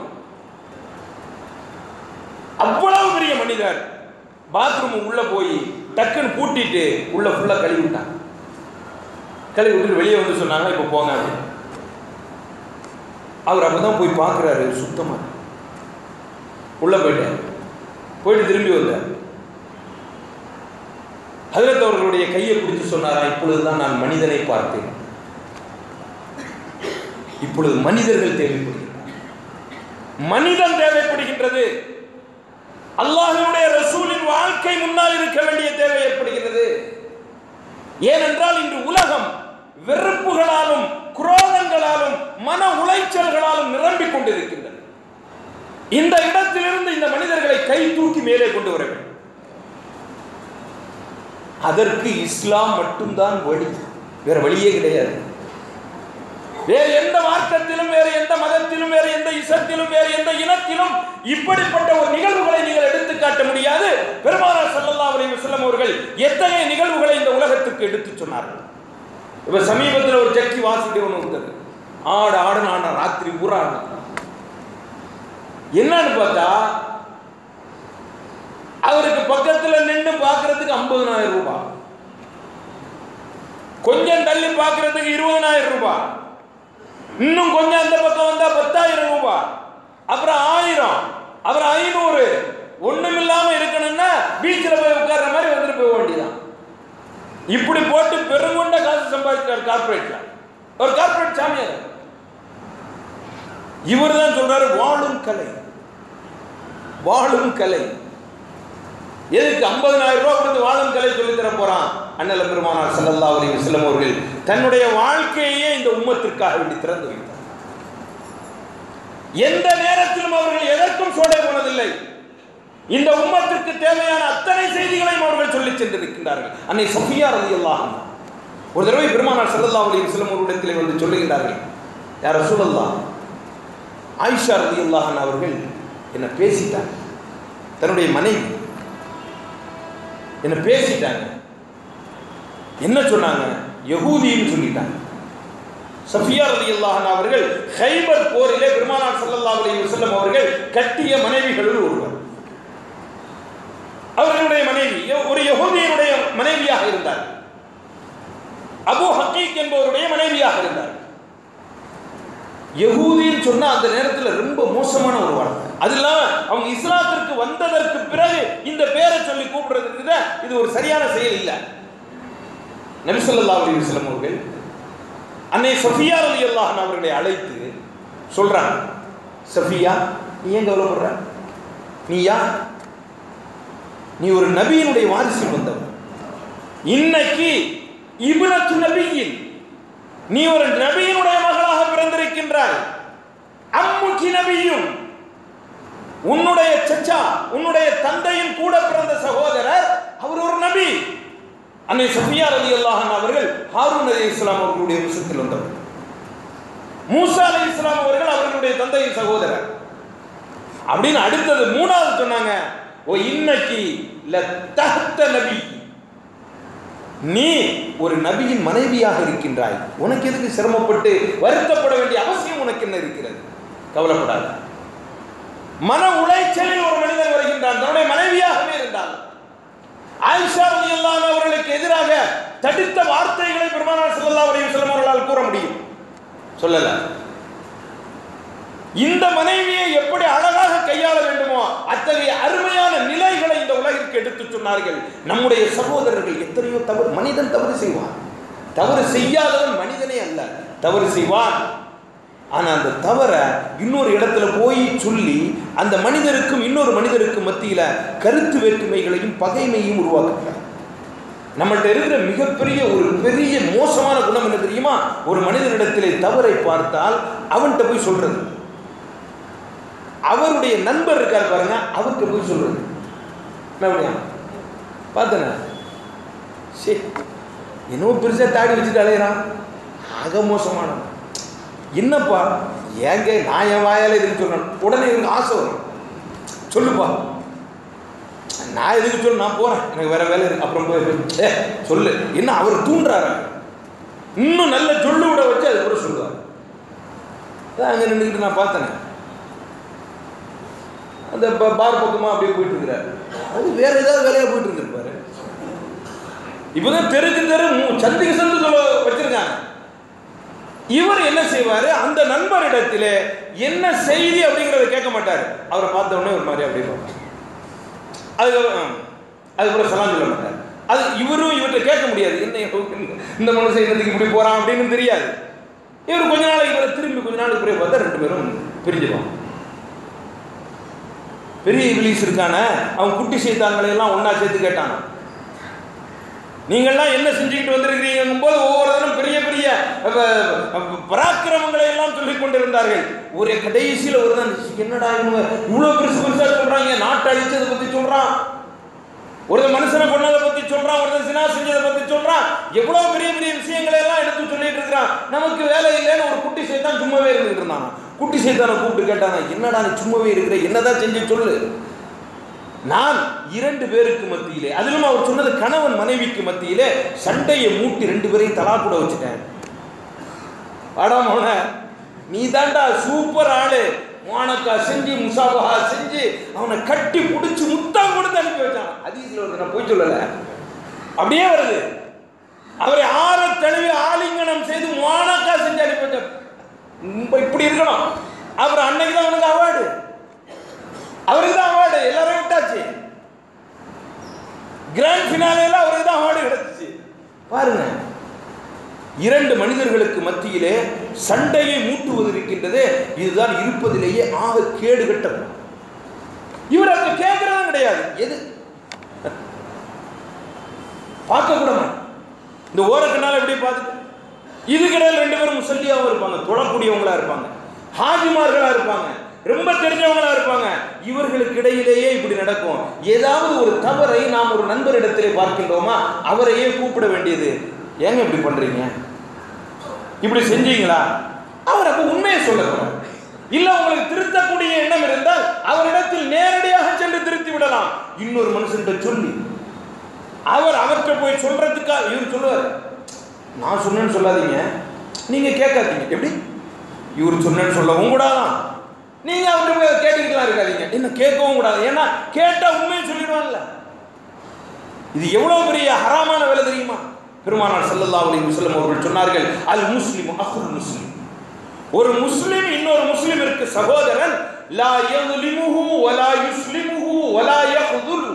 S1: அவ்வளவு பெரிய மனிதர் பாத்ரூம் உள்ள போய் டக்குன்னு பூட்டிட்டு உள்ள ஃபுல்லா கழுவி விட்டாங்க கழுவி விட்டு வெளியே வந்து சொன்னாங்க இப்போ போங்க அப்படின்னு அவர் அப்பதான் போய் பார்க்குறாரு சுத்தமா உள்ள போயிட்டார் போயிட்டு திரும்பி வந்தார் ஹதரத் அவர்களுடைய கையை பிடிச்சு சொன்னாரா இப்பொழுதுதான் நான் மனிதனை பார்த்தேன் இப்பொழுது மனிதர்கள் தேவைப்படுகிறார் மனிதன் தேவைப்படுகின்றது அல்லாஹ்வுடைய ரசூலின் வாழ்க்கை முன்னால் இருக்க வேண்டிய தேவை ஏற்படுகிறது ஏனென்றால் இன்று உலகம் வெறுப்புகளாலும் குரோதங்களாலும் மன உளைச்சல்களாலும் நிரம்பிக் கொண்டிருக்கின்றது இந்த இடத்திலிருந்து இந்த மனிதர்களை கை தூக்கி மேலே கொண்டு வர வேண்டும் அதற்கு இஸ்லாம் மட்டும்தான் வழி வேற வழியே கிடையாது வேறு எந்த மார்க்கத்திலும் வேறு எந்த மதத்திலும் வேறு எந்த இசத்திலும் வேறு எந்த இனத்திலும் இப்படிப்பட்ட ஒரு நிகழ்வுகளை நீங்கள் எடுத்து காட்ட முடியாது பெருமானார் ஸல்லல்லாஹு அலைஹி வஸல்லம் அவர்கள் எத்தகைய நிகழ்வுகளை இந்த உலகத்துக்கு எடுத்து சொன்னார்கள் இப்ப சமீபத்தில் ஒரு ஜக்கி வாசிட்டு ஒன்று வந்தது ஆடு ஆடு ஆட ராத்திரி பூரா ஆடு. என்னன்னு பார்த்தா அவருக்கு பக்கத்துல நின்று பார்க்கறதுக்கு ஐம்பதனாயிரம் ரூபாய் கொஞ்சம் தள்ளி பார்க்கறதுக்கு இருபதனாயிரம் ரூபாய் இன்னும் கொஞ்சம் அந்த பக்கம் வந்தா பத்தாயிரம் ரூபாய் அப்புறம் ஆயிரம் அப்புறம் ஐநூறு ஒண்ணுமில்லாம இருக்கணும்னா பீச்சில் போய் உட்கார்ற மாதிரி வந்துட்டு போக வேண்டியதான் இப்படி போட்டு பெருங்கொண்ட காசு சம்பாதிக்கிறார் கார்பரேட்ல ஒரு கார்பரேட் சாமியார் இவர் தான் சொல்றாரு வாழும் கலை வாழும் கலை எதுக்கு ஐம்பதனாயிரம் ரூபாய் கொடுத்து வாழும் கலை சொல்லித் தர போறான் அண்ணல பெருமானார் ஸல்லல்லாஹு அலைஹி வஸல்லம் அவர்கள் தன்னுடைய வாழ்க்கையே இந்த உம்மத்திற்காக வேண்டி திறந்து வைத்தார் எந்த நேரத்திலும் அவர்கள் எதற்கும் சோடை போனதில்லை இந்த உம்மத்திற்கு தேவையான அத்தனை செய்திகளையும் அவர்கள் சொல்லி சென்றிருக்கின்றார்கள் அன்னை சஃபியா ரலியல்லாஹு அன்ஹா ஒரு தடவை பெருமானார் ஸல்லல்லாஹு அலைஹி வஸல்லம் அவர்களிடத்திலே வந்து சொல்லுகின்றார்கள் யார் ரசூலல்லாஹ் ஆயிஷா ரலியல்லாஹு அன்ஹா அவர்கள் என்ன பேசிட்டாங்க தன்னுடைய மனைவி என்ன பேசிட்டாங்க என்ன சொன்னாங்க யகூதின்னு சொல்லிட்டாங்க சஃபியா ரலியல்லாஹு அன்ஹா அவர்கள் ஹைபர் போரிலே பெருமானார் ஸல்லல்லாஹு அலைஹி வஸல்லம் அவர்கள் கட்டிய மனைவிகளில் ஒருவர் அவர்களுடைய மனைவி ஒரு யகூதியனுடைய மனைவியாக இருந்தார் அபு ஹக்கீக் என்பவருடைய மனைவியாக இருந்தார் யகூதின்னு சொன்னா அந்த நேரத்தில் ரொம்ப மோசமான ஒரு வார்த்தை அது இல்லாம அவங்க இஸ்லாத்திற்கு வந்ததற்கு பிறகு இந்த பேரை சொல்லி கூப்பிடுறதுக்கு தான் இது ஒரு சரியான செயல் இல்லை நபி ஸல்லல்லாஹு அலைஹி வஸல்லம் அவர்கள் அன்னை சஃபியா ரலியல்லாஹு அன்ஹா அவர்களை அழைத்து சொல்றாங்க சஃபியா நீ ஏன் கவலைப்படுற நீ யார் நீ ஒரு நபியினுடைய வாரிசில் வந்தவன் இன்னைக்கு இப்னத்து நபியின் நீ ஒரு நபியினுடைய மகளாக பிறந்திருக்கின்றாய் அம்முக்கி நபியும் உன்னுடைய சச்சா உன்னுடைய தந்தையின் கூட பிறந்த சகோதரர் அவர் ஒரு நபி அன்னை சஃபியா ரலி அல்லாஹன் அவர்கள் ஹாரூன் அலி இஸ்லாம் அவர்களுடைய விஷயத்தில் வந்தவர் மூசா அலி இஸ்லாம் அவர்கள் அவர்களுடைய தந்தையின் சகோதரர் அப்படின்னு அடுத்தது மூணாவது சொன்னாங்க ஓ இன்னைக்கு லத்தஹ்த நபி நீ ஒரு நபியின் மனைவியாக இருக்கின்றாய் உனக்கு எதுக்கு சிரமப்பட்டு வருத்தப்பட வேண்டிய அவசியம் உனக்கு என்ன இருக்கிறது கவலைப்படாத மன உளைச்சலில் ஒரு மனிதன் வருகின்றான் தன்னுடைய மனைவியாகவே இருந்தான் ஆயிஷா ரலியல்லாஹு அவர்களுக்கு எதிராக தடித்த வார்த்தைகளை பெருமானார் ஸல்லல்லாஹு அலைஹி வஸல்லம் அவர்களால் கூற முடியும் சொல்லல இந்த மனைவியை எப்படி அழகாக கையாள வேண்டுமோ அத்தகைய அருமையான நிலைகளை இந்த உலகிற்கு எடுத்து சொன்னார்கள் நம்முடைய சகோதரர்கள் எத்தனையோ தவறு மனிதன் தவறு செய்வான் தவறு செய்யாதவன் மனிதனே அல்ல தவறு செய்வான் ஆனா அந்த தவறை இன்னொரு இடத்துல போய் சொல்லி அந்த மனிதருக்கும் இன்னொரு மனிதருக்கும் மத்தியில கருத்து வேற்றுமைகளையும் பகைமையும் உருவாக்குகிறார் நம்மள்ட்ட இருக்கிற மிகப்பெரிய ஒரு பெரிய மோசமான குணம் என்ன தெரியுமா ஒரு மனிதனிடத்திலே தவறை பார்த்தால் அவன்கிட்ட போய் சொல்றது அவருடைய நண்பர் இருக்கார் பாருங்க அவர்கிட்ட போய் சொல்றது அப்படியா பார்த்தன சரி என்னவோ பெருசா தாடி வச்சுட்டு அலையிறான் ஆக மோசமானவன் என்னப்பா ஏங்க நான் என் வாயால இதுக்கு சொல்லணும் உடனே எனக்கு ஆசை வரும் சொல்லுப்பா நான் எதுக்கு சொல்ல நான் போறேன் எனக்கு வேற வேலை இருக்கு அப்புறம் போய் ஏ சொல்லு என்ன அவர் தூண்டுறாரு இன்னும் நல்ல சொல்லு விட வச்சு அது கூட சொல்லுவார் அதான் அங்கே நின்றுக்கிட்டு நான் பார்த்தேன் அந்த ப- பார் பக்கமா அப்படியே போயிட்டு இருக்கிறாரு அது வேற ஏதாவது வேலையா போயிட்டு இருந்திருப்பாரு இப்போதான் தெருக்கு தெரு மூ- சந்திக்கு சந்து சொல்ல வச்சிருக்காங்க இவர் என்ன செய்வாரு அந்த நண்பரிடத்திலே என்ன செய்தி அப்படிங்கறத கேட்க மாட்டாரு அவரை பார்த்த உடனே ஒரு மாதிரி அப்படியே பார்ப்பாரு அதுக்கப்புறம் அதுக்கப்புறம் சலாம் சொல்ல மாட்டார் அது இவரும் இவர்கிட்ட கேட்க முடியாது என்ன இவன் இந்த மனுஷன் என்னதுக்கு இப்படி போறான் அப்படின்னு தெரியாது இவர் கொஞ்ச நாளைக்கு பிறகு திரும்பி கொஞ்ச நாளைக்கு பிறகு பார்த்தா ரெண்டு பேரும் பிரிஞ்சிருவான் பெரிய இபிலிஸ் இருக்கான அவன் குட்டி சைத்தான்களை எல்லாம் ஒண்ணா சேர்த்து கேட்டான் நீங்கள்லாம் என்ன செஞ்சுக்கிட்டு வந்திருக்கிறீங்கும் போது ஒவ்வொருத்தரும் பெரிய பெரிய அஹ், அஹ், பராக்கிரமங்களை எல்லாம் சொல்லிக் கொண்டிருந்தார்கள் ஒரு கடைசியில் ஒரு தான் என்னடா இவங்க இவ்வளவு பெருசு பெருசா சொல்றாங்க நாட்டை அழிச்சதை பத்தி சொல்றான் ஒருத்தன் மனுஷனை கொன்னதை பத்தி சொல்றான் ஒருத்தன் சினா செஞ்சதை பத்தி சொல்றான் எவ்வளவு பெரிய பெரிய விஷயங்களை எல்லாம் எடுத்து சொல்லிட்டு இருக்கிறான் நமக்கு வேலை இல்லைன்னு ஒரு குட்டி சைத்தான் சும்மாவே இருந்துட்டு இருந்தான் குட்டி சைத்தானை கூப்பிட்டு கேட்டாங்க என்னடா நீ சும்மாவே இருக்கிற என்னதான் செஞ்சு சொல்லு நான் இரண்டு பேருக்கு மத்தியிலே அதிலும் அவர் சொன்னது கணவன் மனைவிக்கு மத்தியிலே சண்டையை மூட்டி ரெண்டு பேரையும் தலா கூட வச்சுட்டேன் வாடா மோன நீ தாண்டா சூப்பர் ஆளு மோனக்கா செஞ்சு முசாபஹா செஞ்சு அவனை கட்டி பிடிச்சி முத்தம் கொடுத்து அனுப்பி வச்சான் அதீசில் வருது நான் போய் சொல்லல அப்படியே வருது அவரை ஆற தழுவி ஆலிங்கனம் செய்து மானக்கா செஞ்சு அனுப்பிட்டார் இப்ப இப்படி இருக்கணும் அப்புறம் அன்னைக்கு தான் அவனுக்கு அவார்டு அவருக்கு தான் அவார்டு எல்லாரையும் விட்டாச்சு கிராண்ட் ஃபினாலேல அவருக்கு தான் அவார்டு கிடைச்சிச்சு பாருங்க இரண்டு மனிதர்களுக்கு மத்தியிலே சண்டையை மூட்டுவது இருக்கின்றது இதுதான் இருப்பதிலேயே ஆக கேடு கட்டம் இவர் அங்க கேட்கறதும் கிடையாது எது பார்க்க கூட மாட்டார். இந்த ஓரக்கண்ணால எப்படி பார்த்துட்டு இதுக்கிடையில் ரெண்டு பேரும் முசல்லியாவும் இருப்பாங்க தொழக்கூடியவங்களா இருப்பாங்க ஹாஜிமார்களா இருப்பாங்க ரொம்ப தெரிஞ்சவங்களா இருப்பாங்க இவர்களுக்கு இடையிலேயே இப்படி நடக்கும் ஏதாவது ஒரு தவறை நாம் ஒரு நண்பரிடத்திலே பார்க்கின்றோமா அவரையே கூப்பிட வேண்டியது ஏங்க இப்படி பண்றீங்க இப்படி செஞ்சீங்களா அவர் அப்ப உண்மையை சொல்லக்கூடாது இல்ல உங்களுக்கு திருத்தக்கூடிய எண்ணம் இருந்தால் அவரிடத்தில் நேரடியாக சென்று திருத்தி விடலாம் இன்னொரு மனுஷன்கிட்ட சொல்லி அவர் அவர்கிட்ட போய் சொல்றதுக்கா இவர் சொல்லுவார் நான் சொன்னேன்னு சொல்லாதீங்க நீங்க கேட்காதீங்க எப்படி இவர் சொன்னேன்னு சொல்லவும் கூடாதான் நீங்க அவர்கிட்ட போய் கேட்டுக்கலாம் இருக்காதீங்க என்ன கேட்கவும் கூடாது ஏன்னா கேட்டா உண்மையை சொல்லிடுவாங்கல்ல இது எவ்வளவு பெரிய ஹராமான வேலை தெரியுமா பெருமானார் ஸல்லல்லாஹு அலைஹி வஸல்லம் அவர்கள் சொன்னார்கள் அல் முஸ்லிம் அஹுல் முஸ்லிம் ஒரு முஸ்லிம் இன்னொரு முஸ்லிமிற்கு சகோதரன் லா யظلمஹு வலா யுஸ்லிமுஹு வலா யഖ்துலு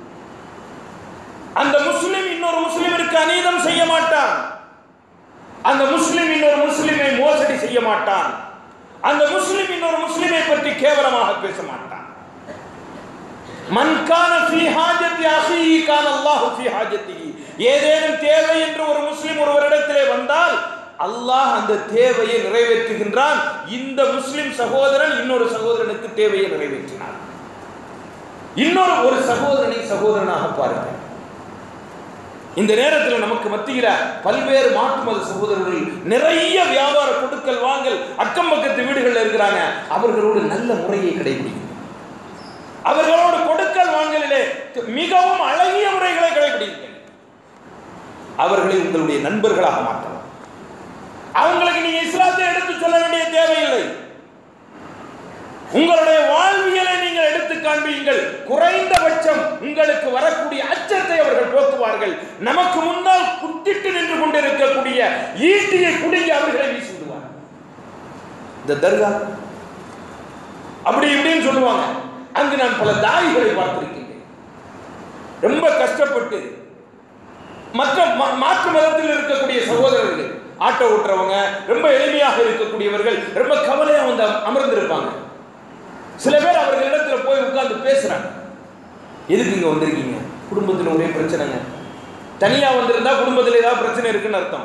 S1: அந்த முஸ்லிம் இன்னொரு முஸ்லிமிற்கு அநீதம் செய்ய மாட்டான் அந்த முஸ்லிம் இன்னொரு முஸ்லிமை மோசடி செய்ய மாட்டான் அந்த முஸ்லிம் இன்னொரு முஸ்லிமை பற்றி கேவலமாக பேச மாட்டான் மன் கான ஃபீ ஹாஜத்தி அஹீஹி கான அல்லாஹ் ஃபீ ஹாஜத்திஹி ஏதேனும் தேவை என்று ஒரு முஸ்லிம் ஒருவரிடத்திலே வந்தால் அல்லாஹ் அந்த தேவையை நிறைவேற்றுகின்றான் இந்த முஸ்லிம் சகோதரன் இன்னொரு சகோதரனுக்கு தேவையை நிறைவேற்றினார் இன்னொரு ஒரு சகோதரனை சகோதரனாக பாருங்கள் இந்த நேரத்தில் நமக்கு மத்தியில பல்வேறு மாற்று மத சகோதரர்கள் நிறைய வியாபார கொடுக்கல் வாங்கல் அக்கம் பக்கத்து வீடுகளில் இருக்கிறாங்க அவர்களோடு நல்ல முறையை கடைபிடிக்கும் அவர்களோடு கொடுக்கல் வாங்கலிலே மிகவும் அழகிய முறைகளை கடைபிடிங்கள் அவர்களை உங்களுடைய நண்பர்களாக மாற்றலாம் அவங்களுக்கு நீங்க இஸ்லாத்தை எடுத்து சொல்ல வேண்டிய தேவையில்லை உங்களுடைய வாழ்வியலை நீங்கள் எடுத்து காண்பீங்கள் குறைந்தபட்சம் உங்களுக்கு வரக்கூடிய அச்சத்தை அவர்கள் போக்குவார்கள் நமக்கு முன்னால் குத்திட்டு நின்று கொண்டிருக்கக்கூடிய ஈட்டியை குடிங்க அவர்களை வீசி விடுவார் இந்த தர்கா அப்படி இப்படின்னு சொல்லுவாங்க அங்கு நான் பல தாய்களை பார்த்திருக்கின்றேன் ரொம்ப கஷ்டப்பட்டு மற்ற மா- மாற்று மதத்தில் இருக்கக்கூடிய சகோதரர்கள் ஆட்டோ ஓட்டுறவங்க ரொம்ப எளிமையாக இருக்கக்கூடியவர்கள் ரொம்ப கவலையா வந்து அமர்ந்திருப்பாங்க சில பேர் அவர்களிடத்துல போய் உட்கார்ந்து பேசுறாங்க எதுக்கு இங்க வந்திருக்கீங்க குடும்பத்தில் ஒரே பிரச்சனைங்க தனியா வந்திருந்தா குடும்பத்தில் ஏதாவது பிரச்சனை இருக்குன்னு அர்த்தம்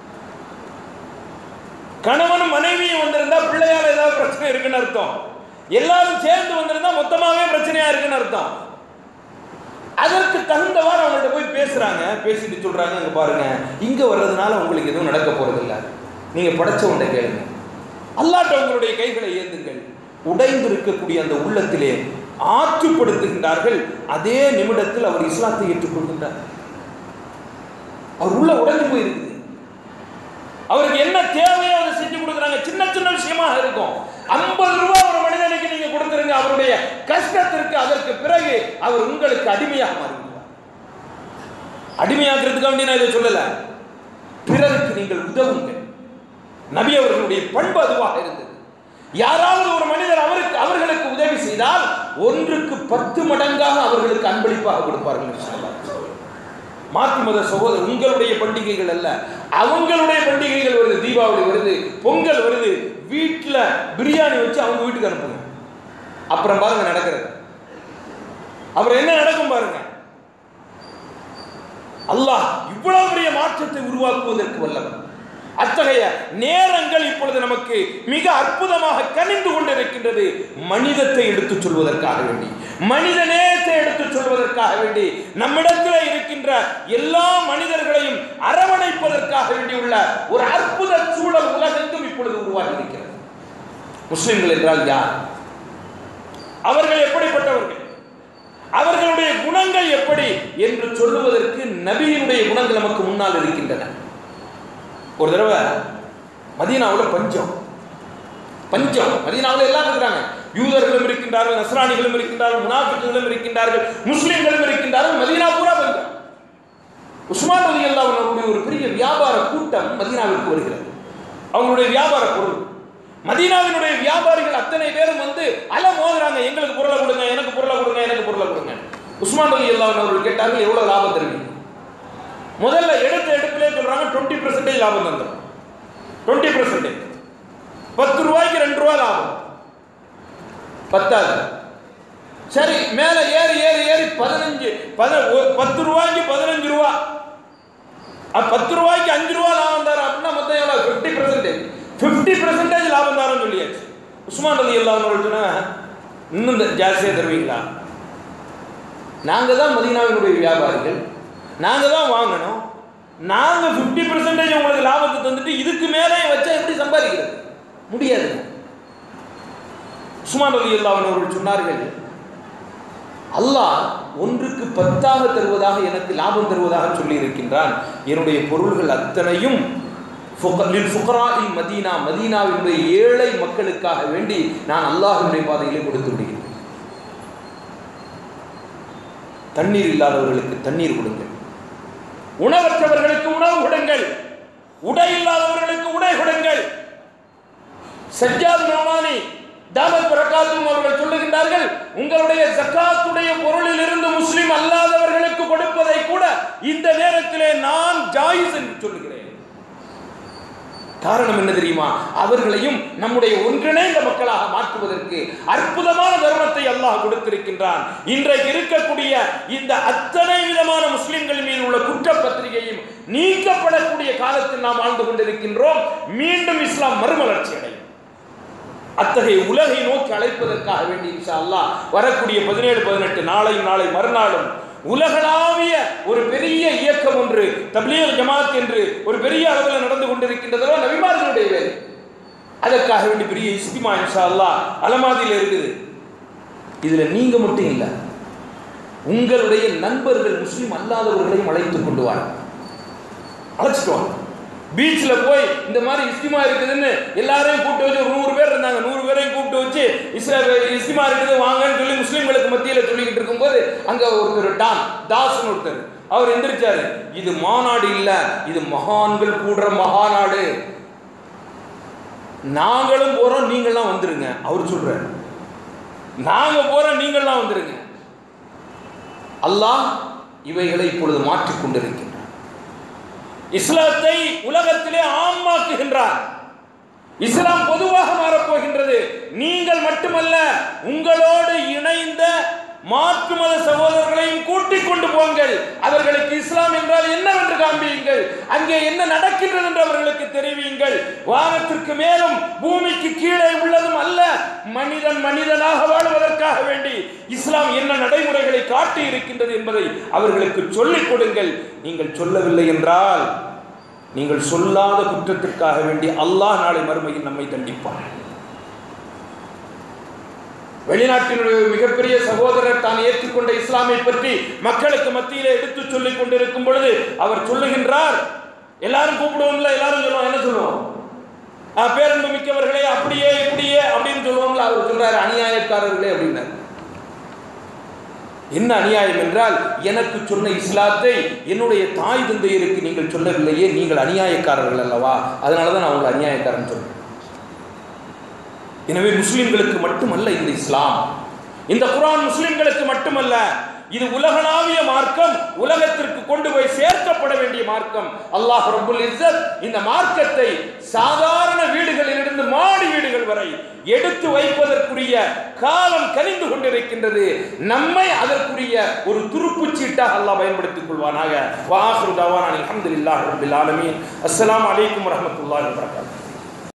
S1: கணவனும் மனைவியும் வந்திருந்தா பிள்ளையால ஏதாவது பிரச்சனை இருக்குன்னு அர்த்தம் எல்லாரும் சேர்ந்து வந்திருந்தா மொத்தமாவே பிரச்சனையா இருக்குன்னு அர்த்தம் அதற்கு தகுந்தவாறு அவங்கள்ட்ட போய் பேசுறாங்க பேசிட்டு சொல்றாங்க அங்க பாருங்க இங்க வர்றதுனால உங்களுக்கு எதுவும் நடக்க போறது இல்ல நீங்க படைச்சவன்ட கேளுங்க அல்லாட்ட உங்களுடைய கைகளை ஏந்துங்கள் உடைந்து இருக்கக்கூடிய அந்த உள்ளத்திலே ஆற்றுப்படுத்துகின்றார்கள் அதே நிமிடத்தில் அவர் இஸ்லாத்தை ஏற்றுக்கொள்கின்றார் அவர் உள்ள உடைஞ்சு போயிருக்குது அவருக்கு என்ன தேவையோ அதை செஞ்சு கொடுக்குறாங்க சின்ன சின்ன விஷயமாக இருக்கும் ஐம்பது ரூபாய் ஒரு மனிதனுக்கு நீங்க கொடுத்துருங்க அவருடைய கஷ்டத்திற்கு அதற்கு பிறகு அவர் உங்களுக்கு அடிமையாக மாறுகிறார் அடிமையாக்குறதுக்காக வேண்டி நான் இதை சொல்லல பிறருக்கு நீங்கள் உதவுங்கள் நபி அவர்களுடைய பண்பு அதுவாக இருந்தது யாராவது ஒரு மனிதர் அவருக்கு அவர்களுக்கு உதவி செய்தால் ஒன்றுக்கு பத்து மடங்காக அவர்களுக்கு அன்பளிப்பாக கொடுப்பார்கள் என்று சொல்லலாம். மாற்று மத சகோதரர் உங்களுடைய பண்டிகைகள் அல்ல அவங்களுடைய பண்டிகைகள் வருது தீபாவளி வருது பொங்கல் வருது வீட்டில் பிரியாணி வச்சு அவங்க வீட்டுக்கு அனுப்புங்க அப்புறம் பாருங்க நடக்கிறது அப்புறம் என்ன நடக்கும் பாருங்க அல்லாஹ் இவ்வளவு பெரிய மாற்றத்தை உருவாக்குவதற்கு வல்லவன் அத்தகைய நேரங்கள் இப்பொழுது நமக்கு மிக அற்புதமாக கனிந்து கொண்டிருக்கின்றது மனிதத்தை எடுத்துச் சொல்வதற்காக வேண்டி மனித நேயத்தை எடுத்துச் சொல்வதற்காக வேண்டி நம்மிடத்தில் இருக்கின்ற எல்லா மனிதர்களையும் அரவணைப்பதற்காக வேண்டியுள்ள ஒரு அற்புத சூழல் உலகெங்கும் இப்பொழுது உருவாகி இருக்கிறது முஸ்லிம்கள் என்றால் யார் அவர்கள் எப்படிப்பட்டவர்கள் அவர்களுடைய குணங்கள் எப்படி என்று சொல்லுவதற்கு நபியினுடைய குணங்கள் நமக்கு முன்னால் இருக்கின்றன ஒரு தடவை மதீனாவில் பஞ்சம் பஞ்சம் மதீனாவில் எல்லாம் இருக்கிறாங்க யூதர்களும் இருக்கின்றார்கள் நஸ்ரானிகளும் இருக்கின்றார்கள் முனாஃபிக்குகளும் இருக்கின்றார்கள் முஸ்லிம்களும் இருக்கின்றார்கள் மதீனா பூரா பஞ்சம் உஸ்மான் ரதி அவர்களுடைய ஒரு பெரிய வியாபார கூட்டம் மதீனாவிற்கு வருகிறது அவங்களுடைய வியாபார பொருள் மதீனாவினுடைய வியாபாரிகள் அத்தனை பேரும் வந்து அல மோதுறாங்க எங்களுக்கு பொருளை கொடுங்க எனக்கு பொருளை கொடுங்க எனக்கு பொருளை கொடுங்க உஸ்மான் ரதி அவர்கள் கேட்டார்கள் எவ்வளவு லாபம் தருவீங்க முதல்ல எடுத்த எடுப்பிலே சொல்றாங்க டுவெண்ட்டி பெர்சன்டேஜ் லாபம் தந்துடும் டுவெண்ட்டி பெர்சன்டேஜ் பத்து ரூபாய்க்கு ரெண்டு ரூபா லாபம் பத்தாது சரி மேல ஏறி ஏறி ஏறி பதினஞ்சு பத- ஒரு- பத்து ரூபாய்க்கு பதினஞ்சு ரூபா அப்ப பத்து ரூபாய்க்கு அஞ்சு ரூபா லாபம் தரும் அப்படின்னா மொத்தம் எவ்வளவு ஃபிஃப்டி பெர்சன்டேஜ் ஃபிஃப்டி பெர்சன்டேஜ் லாபம் தரோம்னு சொல்லியாச்சு உஸ்மான் ரலி அல்லாஹ் சொன்னா இன்னும் இந்த ஜாஸ்தியாக தருவீங்களா நாங்கள் தான் மதீனாவினுடைய வியாபாரிகள் நாங்கள் தான் வாங்கணும் நாங்கள் ஃபிஃப்டி பெர்சன்டேஜ் உங்களுக்கு லாபத்தை தந்துட்டு இதுக்கு மேலே வச்சா எப்படி சம்பாதிக்கிறது முடியாது உஸ்மான் அலி அவர்கள் சொன்னார்கள் அல்லாஹ் ஒன்றுக்கு பத்தாக தருவதாக எனக்கு லாபம் தருவதாக சொல்லி இருக்கின்றான் என்னுடைய பொருள்கள் அத்தனையும் ஃபுக- லில் ஃபுகராஇல் மதீனா மதீனாவினுடைய ஏழை மக்களுக்காக வேண்டி நான் அல்லாஹ்வினுடைய பாதையிலே கொடுத்து விடுகிறேன் தண்ணீர் இல்லாதவர்களுக்கு தண்ணீர் கொடுங்கள் உணவற்றவர்களுக்கு உணவு கொடுங்கள் உடை இல்லாதவர்களுக்கு உடை கொடுங்கள் சஜ்ஜாத் நோமானி தாமத் பிரகாத்தும் அவர்கள் சொல்லுகின்றார்கள் உங்களுடைய ஜக்காத்துடைய பொருளில் இருந்து முஸ்லிம் அல்லாதவர்களுக்கு கொடுப்பதை கூட இந்த நேரத்திலே நான் ஜாயிஸ் என்று சொல்லுகிறேன் காரணம் என்ன தெரியுமா அவர்களையும் நம்முடைய ஒன்றிணைந்த மக்களாக மாற்றுவதற்கு அற்புதமான தர்மத்தை அல்லாஹ் கொடுத்திருக்கின்றான் இன்றைக்கு இருக்கக்கூடிய இந்த அத்தனை விதமான முஸ்லிம்கள் மீது உள்ள குற்றப்பத்திரிகையும் நீக்கப்படக்கூடிய காலத்தில் நாம் வாழ்ந்து கொண்டிருக்கின்றோம் மீண்டும் இஸ்லாம் மறுமலர்ச்சி அடையும் அத்தகைய உலகை நோக்கி அழைப்பதற்காக வேண்டி இன்ஷா அல்லாஹ் வரக்கூடிய பதினேழு பதினெட்டு நாளையும் நாளை மறுநாளும் உலகளாவிய ஒரு பெரிய இயக்கம் ஒன்று தப்லீக் ஜமாத் என்று ஒரு பெரிய அளவில் நடந்து கொண்டிருக்கின்றதோ நபிமார்களுடைய வேலை அதற்காக வேண்டி பெரிய இஸ்திமா இன்ஷா அல்லாஹ் அலமாதியில் இருக்குது இதுல நீங்க மட்டும் இல்ல உங்களுடைய நண்பர்கள் முஸ்லிம் அல்லாதவர்களையும் அழைத்துக் கொண்டு வாங்க அழைச்சிட்டு வாங்க பீச்சில் போய் இந்த மாதிரி இஸ்திமா இருக்குதுன்னு எல்லாரையும் கூப்பிட்டு வச்சு ஒரு நூறு பேர் இருந்தாங்க நூறு பேரையும் கூப்பிட்டு வச்சு இஸ்ரா இஸ்திமா இருக்குது வாங்கன்னு சொல்லி முஸ்லீம்களுக்கு மத்தியில் சொல்லிக்கிட்டு இருக்கும்போது அங்க ஒருத்தர் டான் தாஸ்னு ஒருத்தர் அவர் எந்திரிச்சாரு இது மாநாடு இல்ல இது மகான்கள் கூடுற மகாநாடு நாங்களும் போறோம் நீங்களாம் வந்துருங்க அவர் சொல்றாரு நாங்க போறோம் நீங்களாம் வந்துருங்க அல்லாஹ் இவைகளை இப்பொழுது மாற்றிக் கொண்டிருக்கின்றார் இஸ்லாத்தை உலகத்திலே ஆமாக்குகின்றார் இஸ்லாம் பொதுவாக மாறப்போகின்றது நீங்கள் மட்டுமல்ல உங்களோடு இணைந்த மாற்று மத சகோதரர்களையும் கூட்டிக் கொண்டு போங்கள் அவர்களுக்கு இஸ்லாம் என்றால் என்னவென்று காண்பியுங்கள் அங்கே என்ன நடக்கின்றது என்று அவர்களுக்கு தெரிவியுங்கள் வானத்திற்கு மேலும் பூமிக்கு கீழே உள்ளதும் அல்ல மனிதன் மனிதனாக வாழ்வதற்காக வேண்டி இஸ்லாம் என்ன நடைமுறைகளை காட்டி இருக்கின்றது என்பதை அவர்களுக்கு சொல்லிக் கொடுங்கள் நீங்கள் சொல்லவில்லை என்றால் நீங்கள் சொல்லாத குற்றத்திற்காக வேண்டி அல்லாஹ் நாளை மறுமையில் நம்மை தண்டிப்பான் வெளிநாட்டினுடைய ஒரு மிகப்பெரிய சகோதரர் தான் ஏற்றுக்கொண்ட இஸ்லாமை பற்றி மக்களுக்கு மத்தியிலே எடுத்து சொல்லிக் கொண்டிருக்கும் பொழுது அவர் சொல்லுகின்றார் எல்லாரும் கூப்பிடுவோம்ல எல்லாரும் சொல்லுவோம் என்ன சொல்லுவோம் ஆ, பேரன்பு மிக்கவர்களே அப்படியே இப்படியே அப்படின்னு சொல்லுவோம்ல அவர் சொல்றாரு அநியாயக்காரர்களே அப்படின்னாரு என்ன அநியாயம் என்றால் எனக்கு சொன்ன இஸ்லாத்தை என்னுடைய தாய் தந்தையருக்கு நீங்கள் சொல்லவில்லையே நீங்கள் அநியாயக்காரர்கள் அல்லவா அதனால தான் நான் உங்களை அநியாயக்காரன் சொல்றேன் எனவே முஸ்லிம்களுக்கு மட்டுமல்ல இந்த இஸ்லாம் இந்த குர்ஆன் முஸ்லிம்களுக்கு மட்டுமல்ல இது உலகளாவிய மார்க்கம் உலகத்திற்கு கொண்டு போய் சேர்க்கப்பட வேண்டிய மார்க்கம் அல்லாஹ் ரப்புல் இஸ்ஸத் இந்த மார்க்கத்தை சாதாரண வீடுகளிலிருந்து மாடி வீடுகள் வரை எடுத்து வைப்பதற்குரிய காலம் கனிந்து கொண்டிருக்கின்றது நம்மை அதற்குரிய ஒரு துருப்புச் சீட்டாக அல்லாஹ் பயன்படுத்திக் கொள்வானாக வாஹ்ரு தவானா அல்ஹம்துலில்லாஹி ரப்பில் ஆலமீன் அஸ்ஸலாமு அலைக்கும் வரஹ்மத்துல்லாஹி வபரகாத்துஹு